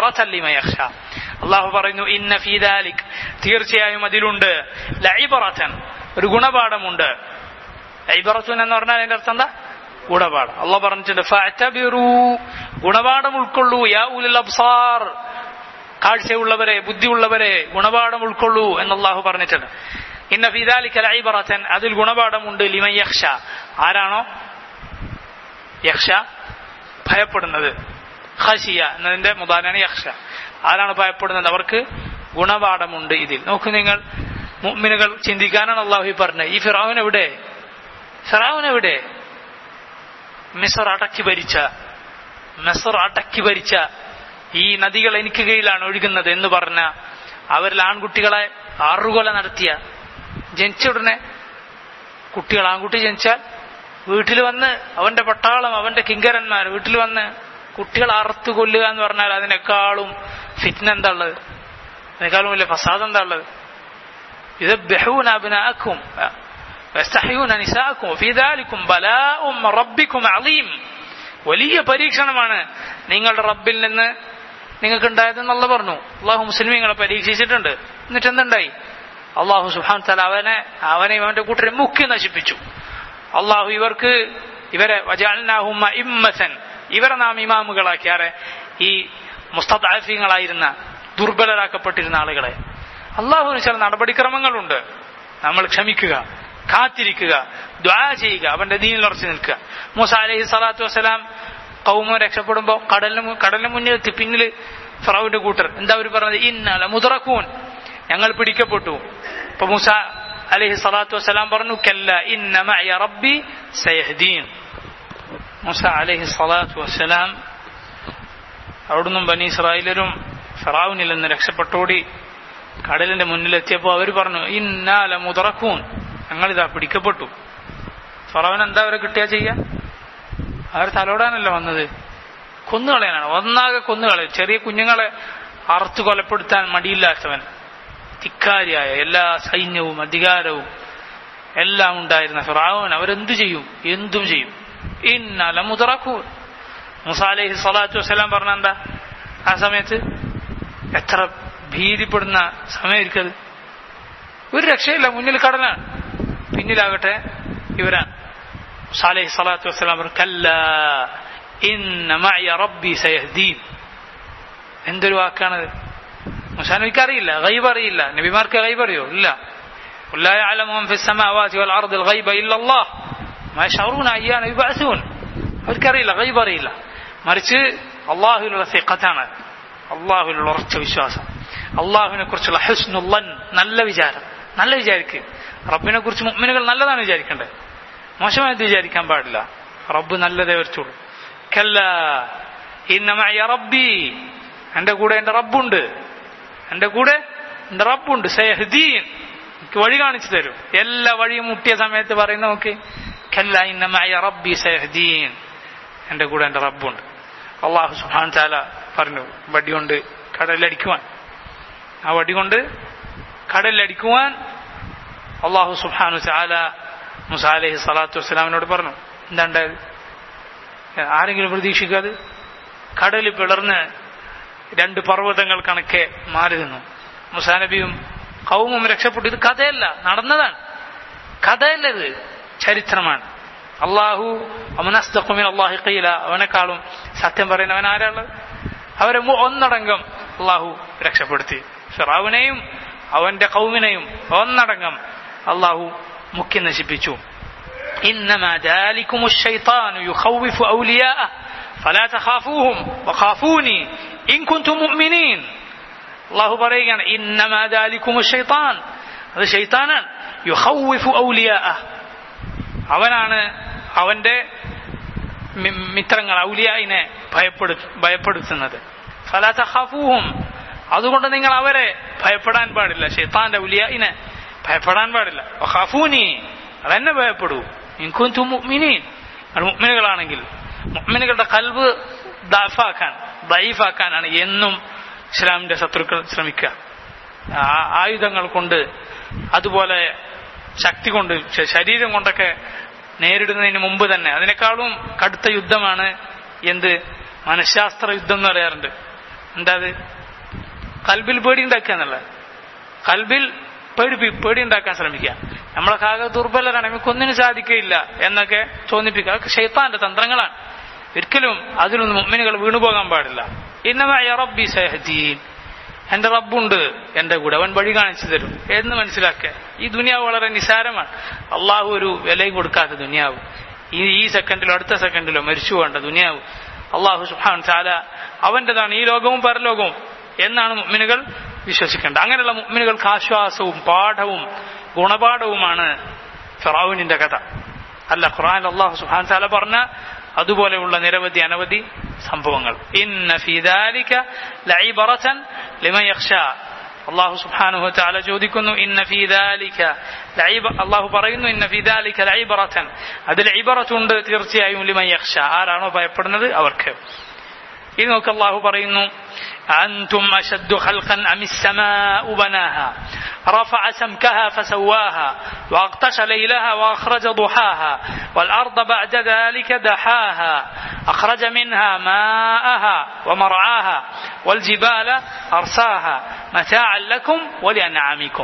അള്ളാഹു പറയുന്നു ഇന്ന ഫീദാലിക് തീർച്ചയായും അതിലുണ്ട് ലൈബറത്തൻ ഒരു ഗുണപാഠമുണ്ട് ലൈബറത്തുൻ എന്ന് പറഞ്ഞാൽ അതിന്റെ അർത്ഥം എന്താ ഗുണപാഠം അള്ളാഹ് പറഞ്ഞിട്ടുണ്ട് ഫഅതബിറൂ ഗുണപാഠം ഉൾക്കൊള്ളൂ യാ ഉലുൽ അബ്സാർ കാഴ്ചയുള്ളവരെ ബുദ്ധിയുള്ളവരെ ഗുണപാഠം ഉൾക്കൊള്ളൂ എന്ന് അള്ളാഹു പറഞ്ഞിട്ടുണ്ട് ഇന്ന ഫിദാലിക ലൈബറത്തൻ അതിൽ ഗുണപാഠമുണ്ട് ലിമൻ യക്ഷ ആരാണോ യക്ഷ ഭയപ്പെടുന്നത് ഖശിയ എന്നതിന്റെ മുതാനാണ് യക്ഷ ആരാണ് ഭയപ്പെടുന്നത് അവർക്ക് ഗുണപാഠമുണ്ട് ഇതിൽ നോക്കൂ നിങ്ങൾ മുഅ്മിനുകൾ ചിന്തിക്കാനാണ് അള്ളാഹു പറഞ്ഞത് ഈ ഫിറാവുൻ എവിടെ ഫിറാവുൻ എവിടെ മിസർ അടക്കി ഭരിച്ച മിസർ അടക്കി ഭരിച്ച ഈ നദികൾ എനിക്ക് കീഴിലാണ് ഒഴുകുന്നത് എന്ന് പറഞ്ഞ അവരിൽ ആൺകുട്ടികളെ ആറുകൊല നടത്തിയ ജനിച്ച ഉടനെ കുട്ടികൾ ആൺകുട്ടി ജനിച്ചാൽ വീട്ടിൽ വന്ന് അവന്റെ പട്ടാളം അവന്റെ കിങ്കരന്മാർ വീട്ടിൽ വന്ന് കുട്ടികൾ അറുത്ത് കൊല്ലുക എന്ന് പറഞ്ഞാൽ അതിനേക്കാളും ഫിറ്റ്ന എന്താ ഉള്ളത് അതിനേക്കാളും വലിയ ഫസാദ് എന്താ ഉള്ളത് ഇത് ബഹൂൻ അബിനാക്കും ويستحيون نساءكم وفي ذلكم بلاء من ربكم عظيم വലിയ പരീക്ഷണമാണ് നിങ്ങളുടെ റബ്ബിൽ നിന്ന് നിങ്ങൾക്ക് ഉണ്ടായതെന്നുള്ള പറഞ്ഞു അള്ളാഹു മുസ്ലിമീങ്ങളെ പരീക്ഷിച്ചിട്ടുണ്ട് എന്നിട്ട് എന്തുണ്ടായി അള്ളാഹു സുഹാൻ തല അവനെ അവനെ അവന്റെ കൂട്ടരെ മുക്കി നശിപ്പിച്ചു അള്ളാഹു ഇവർക്ക് ഇവരെ വജാലിനാഹുമ്മ ഇമ്മസൻ ഇവരെ നാം ഇമാമുകളാക്കി ആരെ ഈ മുസ്തദാഫിങ്ങളായിരുന്ന ദുർബലരാക്കപ്പെട്ടിരുന്ന ആളുകളെ അള്ളാഹുവിന് ചില നടപടിക്രമങ്ങളുണ്ട് നമ്മൾ ക്ഷമിക്കുക കാത്തിരിക്കുക ദ്വാ ചെയ്യുക അവന്റെ ദീനിൽ ഉറച്ചു നിൽക്കുക മൂസ അലഹി സ്വലാത്തു വസ്സലാം കൗമ രക്ഷപ്പെടുമ്പോ കടലിന് കടലിന് മുന്നിൽ എത്തി പിന്നിൽ ഫറൌന്റെ കൂട്ടർ എന്താ അവർ പറഞ്ഞത് ഇന്നല മുതറക്കൂൻ ഞങ്ങൾ പിടിക്കപ്പെട്ടു അപ്പൊ മൂസ അലഹി സ്വലാത്തു വസ്സലാം പറഞ്ഞു കല്ല ഇന്ന റബ്ബി സയഹദീൻ മൂസ അലഹി സ്വലാത്തു വസ്സലാം അവിടുന്ന് ബനി ഇസ്രായേലരും ഫറാവുനിൽ നിന്ന് രക്ഷപ്പെട്ടോടി കടലിന്റെ മുന്നിലെത്തിയപ്പോൾ അവർ പറഞ്ഞു ഇന്നാല മുതറക്കൂൻ ഞങ്ങളിതാ പിടിക്കപ്പെട്ടു ഫറാവൻ എന്താ അവരെ കിട്ടിയാ ചെയ്യാ അവർ തലോടാനല്ല വന്നത് കൊന്നുകളയാനാണ് ഒന്നാകെ കൊന്നുകളെ ചെറിയ കുഞ്ഞുങ്ങളെ അറുത്തു കൊലപ്പെടുത്താൻ മടിയില്ലാത്തവൻ ധിക്കാരിയായ എല്ലാ സൈന്യവും അധികാരവും എല്ലാം ഉണ്ടായിരുന്ന ഫിറാവൻ അവരെന്തു ചെയ്യും എന്തും ചെയ്യും ഇന്നല മുതറക്കൂൻ മുസ അലൈഹി സ്വലാത്തു വസ്സലാം പറഞ്ഞ എന്താ ആ സമയത്ത് എത്ര ഭീതിപ്പെടുന്ന സമയമായിരിക്കും അത് ഒരു രക്ഷയില്ല മുന്നിൽ കടലാണ് പിന്നിലാകട്ടെ ഇവരാണ് സാലേഹി സ്വലാത്തു വസ്സലാം പറഞ്ഞു കല്ല ഇന്ന മഅയ റബ്ബി സയഹ്ദീൻ എന്തൊരു വാക്കാണത് മുസാനബിക്ക് അറിയില്ല ഗൈബ് അറിയില്ല നബിമാർക്ക് ഗൈബ് അറിയോ ഇല്ല لا يعلم من في السماوات والأرض الغيب إلا الله ما يشعرون أيان يبعثون അവർക്കറിയില്ല ഗൈബ് അറിയില്ല മറിച്ച് അള്ളാഹുവിലുള്ള സിഖത്താണ് അള്ളാഹുവിലുള്ള ഉറച്ച വിശ്വാസം അള്ളാഹുവിനെ കുറിച്ചുള്ള ഹുസ്നുല്ലൻ നല്ല വിചാരം നല്ല വിചാരിക്കുക റബ്ബിനെ കുറിച്ച് മുഅ്മിനുകൾ നല്ലതാണ് വിചാരിക്കേണ്ടത് മോശമായത് വിചാരിക്കാൻ പാടില്ല റബ്ബ് നല്ലതേ വരച്ചുള്ളൂ കല്ല ഇന്നമായ റബ്ബി എന്റെ കൂടെ എന്റെ റബ്ബുണ്ട് എന്റെ കൂടെ എന്റെ റബ്ബുണ്ട് സയഹദീൻ എനിക്ക് വഴി കാണിച്ചു തരും എല്ലാ വഴിയും മുട്ടിയ സമയത്ത് പറയുന്ന നോക്കി കല്ല ഇന്നമായ റബ്ബി സയഹദീൻ എന്റെ കൂടെ എന്റെ റബ്ബുണ്ട് അള്ളാഹു സുഹാൻ താല പറഞ്ഞു വടി കൊണ്ട് കടലിലടിക്കുവാൻ ആ വടി കൊണ്ട് കടലിലടിക്കുവാൻ അള്ളാഹു സുഹാനു ചാല മുസ അലഹി സ്വലാത്തു വസ്സലാമിനോട് പറഞ്ഞു എന്താണ്ടായത് ആരെങ്കിലും പ്രതീക്ഷിക്കാതെ കടൽ പിളർന്ന് രണ്ട് പർവ്വതങ്ങൾ കണക്കെ മാറി നിന്നു മുസാനബിയും കൗമും രക്ഷപ്പെട്ടു ഇത് കഥയല്ല നടന്നതാണ് കഥയല്ല ഇത് ചരിത്രമാണ് അള്ളാഹു അമനസ്തഖുമിൻ അള്ളാഹി കയ്യില അവനെക്കാളും സത്യം പറയുന്നവൻ ആരാളുള്ളത് അവരെ ഒന്നടങ്കം അള്ളാഹു രക്ഷപ്പെടുത്തി ഫിറാവിനെയും അവന്റെ കൗമിനെയും ഒന്നടങ്കം അള്ളാഹു മുഖ്യ നശിപ്പിച്ചു إنما ذلكم الشيطان يخوف أولياءه فلا تخافوهم وخافوني إن كنتم مؤمنين الله പറയുകയാണ് إنما ذلكم الشيطان അത് ഷെയ്ത്താനാണ് യുഖൗവിഫു ഔലിയാഅ അവനാണ് അവന്റെ മിത്രങ്ങൾ ഔലിയായിനെ ഭയപ്പെടു ഭയപ്പെടുത്തുന്നത് ഫലാ തഖാഫൂഹും അതുകൊണ്ട് നിങ്ങൾ അവരെ ഭയപ്പെടാൻ പാടില്ല ഷെയ്ത്താന്റെ ഔലിയായിനെ ഭയപ്പെടാൻ പാടില്ല വഖാഫൂനി അതെന്നെ ഭയപ്പെടൂ ഇൻകുന്തു മുഅ്മിനീൻ അത് മുഅ്മിനുകളാണെങ്കിൽ മുഅ്മിനുകളുടെ കൽബ് ദാഫാക്കാൻ ദൈഫാക്കാനാണ് എന്നും ഇസ്ലാമിന്റെ ശത്രുക്കൾ ശ്രമിക്കുക ആയുധങ്ങൾ കൊണ്ട് അതുപോലെ ശക്തി കൊണ്ട് ശ- ശരീരം കൊണ്ടൊക്കെ നേരിടുന്നതിന് മുമ്പ് തന്നെ അതിനേക്കാളും കടുത്ത യുദ്ധമാണ് എന്ത് മനഃശാസ്ത്ര യുദ്ധം എന്ന് പറയാറുണ്ട് എന്താ അത് കൽബിൽ പേടി ഉണ്ടാക്കുക എന്നുള്ളത് കൽബിൽ പേടി പേടി ഉണ്ടാക്കാൻ ശ്രമിക്കുക നമ്മളൊക്കെ ആകെ ദുർബലരാണ് നമുക്കൊന്നിനും സാധിക്കുകയില്ല എന്നൊക്കെ തോന്നിപ്പിക്കുക അതൊക്കെ ഷെയ്ത്താന്റെ തന്ത്രങ്ങളാണ് ഒരിക്കലും അതിലൊന്നും മുമ്മിനുകൾ വീണുപോകാൻ പാടില്ല ഇന്നമായ റബ്ബി സഹദീൻ എന്റെ റബ്ബുണ്ട് എന്റെ കൂടെ അവൻ വഴി കാണിച്ചു തരും എന്ന് മനസ്സിലാക്കുക ഈ ദുനിയാവ് വളരെ നിസാരമാണ് അള്ളാഹു ഒരു വിലയും കൊടുക്കാത്ത ദുനിയാവ് ഈ ഈ സെക്കൻഡിലോ അടുത്ത സെക്കൻഡിലോ മരിച്ചു പോകേണ്ട ദുനിയാവ് അള്ളാഹു സുഹാൻ ചാല അവന്റേതാണ് ഈ ലോകവും പരലോകവും എന്നാണ് മുഅ്മിനുകൾ വിശ്വസിക്കേണ്ടത് അങ്ങനെയുള്ള മുഅ്മിനുകൾക്ക് ആശ്വാസവും പാഠവും ഗുണപാഠവുമാണ് ഫിറാവുനിന്റെ കഥ അല്ല ഖുർആൻ അള്ളാഹു സുഹാൻ ചാല പറഞ്ഞ അതുപോലെയുള്ള നിരവധി അനവധി സംഭവങ്ങൾ ഇന്ന ഫീദാലിക ലൈബറതൻ ലിമൻ യഖ്ഷാ അള്ളാഹു സുബ്ഹാനഹു വതആല ചോദിക്കുന്നു ഇന്ന ഫീദാലിക ലൈബ അള്ളാഹു പറയുന്നു ഇന്ന ഫീദാലിക ലൈബറതൻ അതിൽ ഇബറത്തുണ്ട് തീർച്ചയായും ലിമൻ യഖ്ഷ ആരാണോ ഭയപ്പെടുന്നത് അവർക്ക് ഇനി നോക്ക് അള്ളാഹു പറയുന്നു أنتم أشد خلقا أم السماء بناها رفع سمكها فسواها وأغطش ليلها وأخرج ضحاها والأرض بعد ذلك دحاها أخرج منها ماءها ومرعاها والجبال أرساها متاعا لكم ولأنعامكم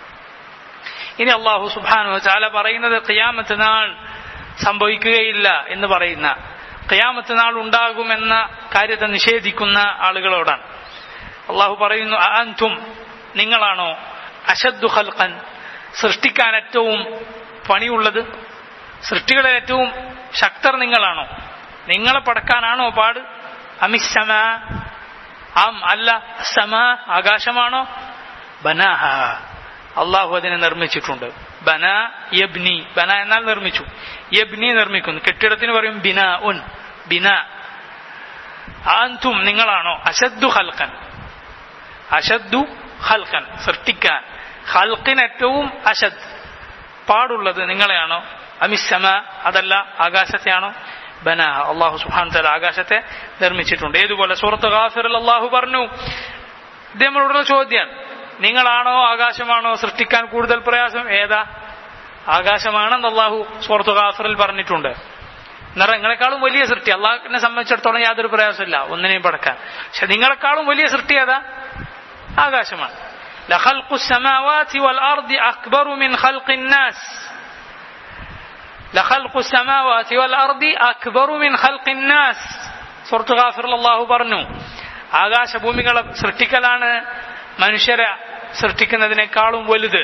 ഇനി അള്ളാഹു സുബാനു ചാല പറയുന്നത് ഖിയാമത്ത് നാൾ സംഭവിക്കുകയില്ല എന്ന് പറയുന്ന ഖിയാമത്ത് നാൾ ഉണ്ടാകുമെന്ന കാര്യത്തെ നിഷേധിക്കുന്ന ആളുകളോടാണ് അള്ളാഹു പറയുന്നു അൻതും നിങ്ങളാണോ അശദ്ദു ഖൽഖൻ സൃഷ്ടിക്കാൻ ഏറ്റവും പണിയുള്ളത് സൃഷ്ടികളിൽ ഏറ്റവും ശക്തർ നിങ്ങളാണോ നിങ്ങളെ പടക്കാനാണോ പാട് അമിസമ ആം അല്ല സമ ആകാശമാണോ ബനാഹ അള്ളാഹു അതിനെ നിർമ്മിച്ചിട്ടുണ്ട് ബന യബ്നി ബന എന്നാൽ നിർമ്മിച്ചു യബ്നി നിർമ്മിക്കുന്നു കെട്ടിടത്തിന് പറയും ബിന ഉൻ ബിന ആന്തും നിങ്ങളാണോ അശദ്ദു ഹൽക്കൻ അശദ്ദു ഹൽക്കൻ സൃഷ്ടിക്കാൻ ഹൽക്കിന് ഏറ്റവും അശദ് പാടുള്ളത് നിങ്ങളെയാണോ അമിസമ അതല്ല ആകാശത്തെയാണോ ബന അള്ളാഹു സുഹാൻ തല ആകാശത്തെ നിർമ്മിച്ചിട്ടുണ്ട് ഏതുപോലെ സൂറത്ത് ഗാഫിറിൽ അള്ളാഹു പറഞ്ഞു ഇത് നമ്മളോടുള്ള ചോദ്യമാണ് നിങ്ങളാണോ ആകാശമാണോ സൃഷ്ടിക്കാൻ കൂടുതൽ പ്രയാസം ഏതാ ആകാശമാണെന്ന് അള്ളാഹു സൂറത്ത് ഗാഫറിൽ പറഞ്ഞിട്ടുണ്ട് എന്നാൽ നിങ്ങളെക്കാളും വലിയ സൃഷ്ടി അള്ളാഹിനെ സംബന്ധിച്ചിടത്തോളം യാതൊരു പ്രയാസമില്ല ഒന്നിനെയും പടക്കാൻ പക്ഷെ നിങ്ങളെക്കാളും വലിയ സൃഷ്ടി ഏതാ ആകാശമാണ് لخلق السماوات والأرض أكبر من خلق الناس لخلق السماوات والأرض أكبر من خلق الناس സുഹൃത്ത് ഗാഫിർ അള്ളാഹു പറഞ്ഞു ആകാശഭൂമികളെ സൃഷ്ടിക്കലാണ് മനുഷ്യരെ സൃഷ്ടിക്കുന്നതിനേക്കാളും വലുത്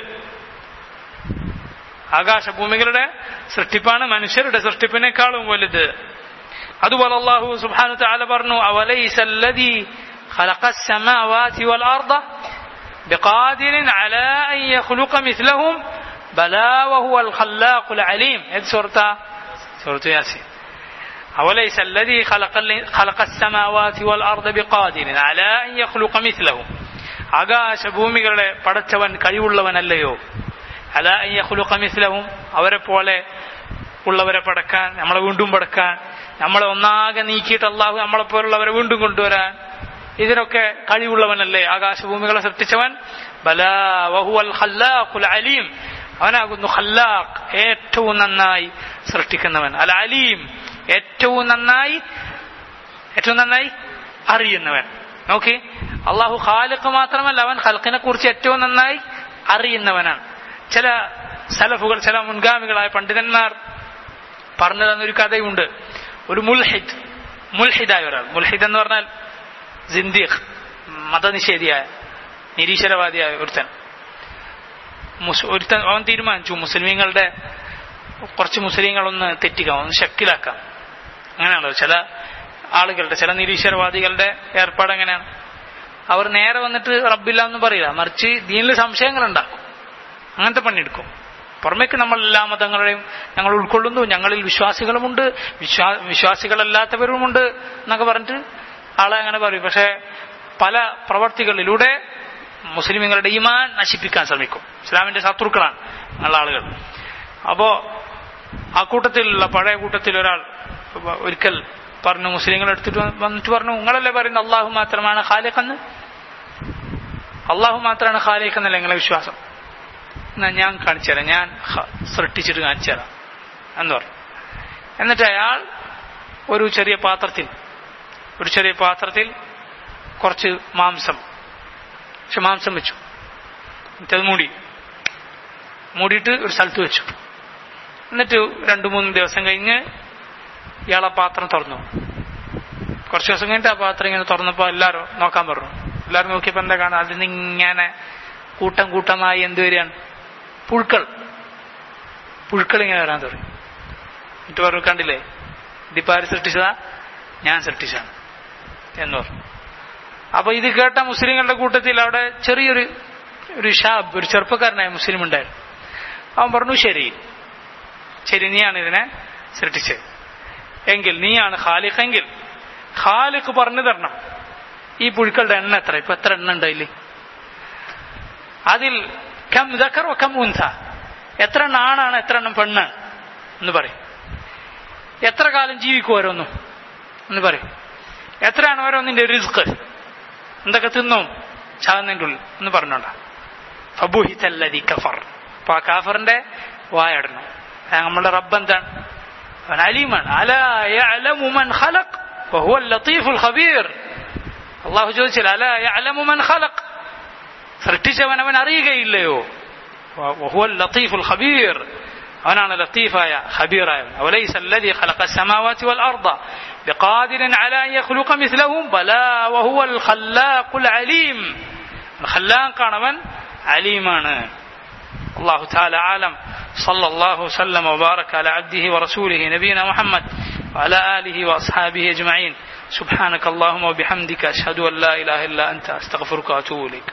ആകാശഭൂമികളുടെ സൃഷ്ടിപ്പാണ് മനുഷ്യരുടെ സൃഷ്ടിപ്പിനേക്കാളും വലുത് അതുപോലെ അള്ളാഹു സുബ്ഹാനു തആല പറഞ്ഞു അവലൈസല്ലദീ خلق السماوات والأرض بقادر على أن يخلق مثلهم بلى وهو الخلاق العليم هذه سورة سورة ياسين أوليس الذي خلق خلق السماوات والأرض بقادر على أن يخلق مثلهم ആകാശഭൂമികളെ പടച്ചവൻ കഴിവുള്ളവനല്ലയോ അല അയ്യഹുലുഖ മിസ്ലഹും അവരെ പോലെ ഉള്ളവരെ പടക്കാൻ നമ്മളെ വീണ്ടും പടക്കാൻ നമ്മളെ ഒന്നാകെ നീക്കിയിട്ട് അള്ളാഹു നമ്മളെ പോലുള്ളവരെ വീണ്ടും കൊണ്ടുവരാൻ ഇതിനൊക്കെ കഴിവുള്ളവനല്ലേ ആകാശഭൂമികളെ സൃഷ്ടിച്ചവൻ ബലാ വഹുവൽ ഖല്ലാഖുൽ അലീം അവനാകുന്നു ഖല്ലാഖ് ഏറ്റവും നന്നായി സൃഷ്ടിക്കുന്നവൻ അൽ അലീം ഏറ്റവും നന്നായി ഏറ്റവും നന്നായി അറിയുന്നവൻ നോക്കി അള്ളാഹു ഖാലിഖ് മാത്രമല്ല അവൻ ഖൽക്കിനെ കുറിച്ച് ഏറ്റവും നന്നായി അറിയുന്നവനാണ് ചില സലഫുകൾ ചില മുൻഗാമികളായ പണ്ഡിതന്മാർ പറഞ്ഞു തന്നൊരു കഥയുണ്ട് ഒരു മുൽഹിദ് മുൽഹിദായ ഒരാൾ മുൽഹിദ് എന്ന് പറഞ്ഞാൽ സിന്ദീഖ് മതനിഷേധിയായ നിരീശ്വരവാദിയായ ഒരുത്തൻ ഒരുത്തൻ അവൻ തീരുമാനിച്ചു മുസ്ലിമീങ്ങളുടെ കുറച്ച് മുസ്ലിങ്ങളൊന്ന് തെറ്റിക്കാം ഒന്ന് ശക്കിലാക്കാം അങ്ങനെയാണല്ലോ ചില ആളുകളുടെ ചില നിരീശ്വരവാദികളുടെ ഏർപ്പാട് എങ്ങനെയാണ് അവർ നേരെ വന്നിട്ട് റബ്ബില്ല എന്ന് പറയില്ല മറിച്ച് ദീനിൽ സംശയങ്ങൾ ഉണ്ടാക്കും അങ്ങനത്തെ പണിയെടുക്കും പുറമേക്ക് നമ്മൾ എല്ലാ മതങ്ങളെയും ഞങ്ങൾ ഉൾക്കൊള്ളുന്നു ഞങ്ങളിൽ വിശ്വാസികളുമുണ്ട് വിശ്വാ വിശ്വാസികളല്ലാത്തവരുമുണ്ട് എന്നൊക്കെ പറഞ്ഞിട്ട് ആളെ അങ്ങനെ പറയും പക്ഷെ പല പ്രവർത്തികളിലൂടെ മുസ്ലിമുകളുടെ ഈമാൻ നശിപ്പിക്കാൻ ശ്രമിക്കും ഇസ്ലാമിന്റെ ശത്രുക്കളാണ് ഉള്ള ആളുകൾ അപ്പോ ആ കൂട്ടത്തിലുള്ള പഴയ കൂട്ടത്തിൽ ഒരാൾ ഒരിക്കൽ പറഞ്ഞു മുസ്ലിങ്ങൾ എടുത്തിട്ട് വന്നിട്ട് പറഞ്ഞു നിങ്ങളല്ലേ പറയുന്നത് അള്ളാഹു മാത്രമാണ് ഖാലിഖെന്ന് അള്ളാഹു മാത്രമാണ് ഖാലിഖ് എന്നല്ല നിങ്ങളെ വിശ്വാസം എന്നാ ഞാൻ കാണിച്ചു തരാം ഞാൻ ഹ- സൃഷ്ടിച്ചിട്ട് കാണിച്ചു തരാം എന്ന് പറഞ്ഞു എന്നിട്ട് അയാൾ ഒരു ചെറിയ പാത്രത്തിൽ ഒരു ചെറിയ പാത്രത്തിൽ കുറച്ച് മാംസം പക്ഷെ മാംസം വെച്ചു എന്നിട്ട് അത് മൂടി മൂടിയിട്ട് ഒരു സ്ഥലത്ത് വെച്ചു എന്നിട്ട് രണ്ടു മൂന്ന് ദിവസം കഴിഞ്ഞ് ഇയാൾ ആ പാത്രം തുറന്നു കുറച്ച് ദിവസം കഴിഞ്ഞിട്ട് ആ പാത്രം ഇങ്ങനെ തുറന്നപ്പോൾ എല്ലാവരും നോക്കാൻ പറഞ്ഞു എല്ലാവരും നോക്കിയപ്പോൾ എന്താ കാണാം അതിൽ നിന്ന് ഇങ്ങനെ കൂട്ടം കൂട്ടമായി എന്ത് വരികയാണ് പുഴുക്കൾ പുഴുക്കൾ ഇങ്ങനെ വരാൻ തുടങ്ങി എന്നിട്ട് പറഞ്ഞു കണ്ടില്ലേ ഇതിപ്പോ ആര് സൃഷ്ടിച്ചതാ ഞാൻ സൃഷ്ടിച്ചതാണ് എന്ന് പറഞ്ഞു അപ്പൊ ഇത് കേട്ട മുസ്ലിങ്ങളുടെ കൂട്ടത്തിൽ അവിടെ ചെറിയൊരു ഒരു ഷാബ് ഒരു ചെറുപ്പക്കാരനായ മുസ്ലിം ഉണ്ടായിരുന്നു അവൻ പറഞ്ഞു ശരി ശരി നീയാണ് ഇതിനെ സൃഷ്ടിച്ചത് എങ്കിൽ നീയാണ് ഖാലിഖ് എങ്കിൽ ഖാലിഖ് പറഞ്ഞു തരണം ഈ പുഴുക്കളുടെ എണ്ണ എത്ര ഇപ്പൊ എത്ര എണ്ണ ഉണ്ടായില്ലേ അതിൽ കം ദക്കർ കം ഉൻസ എത്ര എണ്ണം ആണാണ് എത്ര എണ്ണം പെണ്ണാണ് എന്ന് പറയും എത്ര കാലം ജീവിക്കും ഓരോന്നും എന്ന് പറയും എത്രയാണ് ഓരോന്നിന്റെ റിസ്ക് എന്തൊക്കെ തിന്നും ചാകുന്നതിൻ്റെ ഉള്ളിൽ എന്ന് പറഞ്ഞോണ്ട ഫബുഹിതല്ലതി കഫർ അപ്പൊ ആ കാഫറിന്റെ വായടണം നമ്മളുടെ റബ്ബ് എന്താണ് അവൻ അലീമാണ് അല യഅലമു മൻ ഖലഖ് വഹുവ ലത്തീഫുൽ ഖബീർ അള്ളാഹു ചോദിച്ചില്ല അല യഅലമു മൻ ഖലഖ് സൃഷ്ടിച്ചവൻ അവൻ അറിയുകയില്ലയോ വഹുവ ലത്തീഫുൽ ഖബീർ അവനാണ് ലത്തീഫായ ഖബീറായവൻ അവലൈസ الذي خلق السماوات والأرض بقادر على أن يخلق مثلهم بلى وهو الخلاق العليم الخلاق അവൻ അലീമാണ് الله تعالى عالم صلى الله وسلم وبارك على عبده ورسوله نبينا محمد وعلى آله وأصحابه أجمعين سبحانك اللهم وبحمدك أشهد أن لا إله إلا أنت أستغفرك وأتوب إليك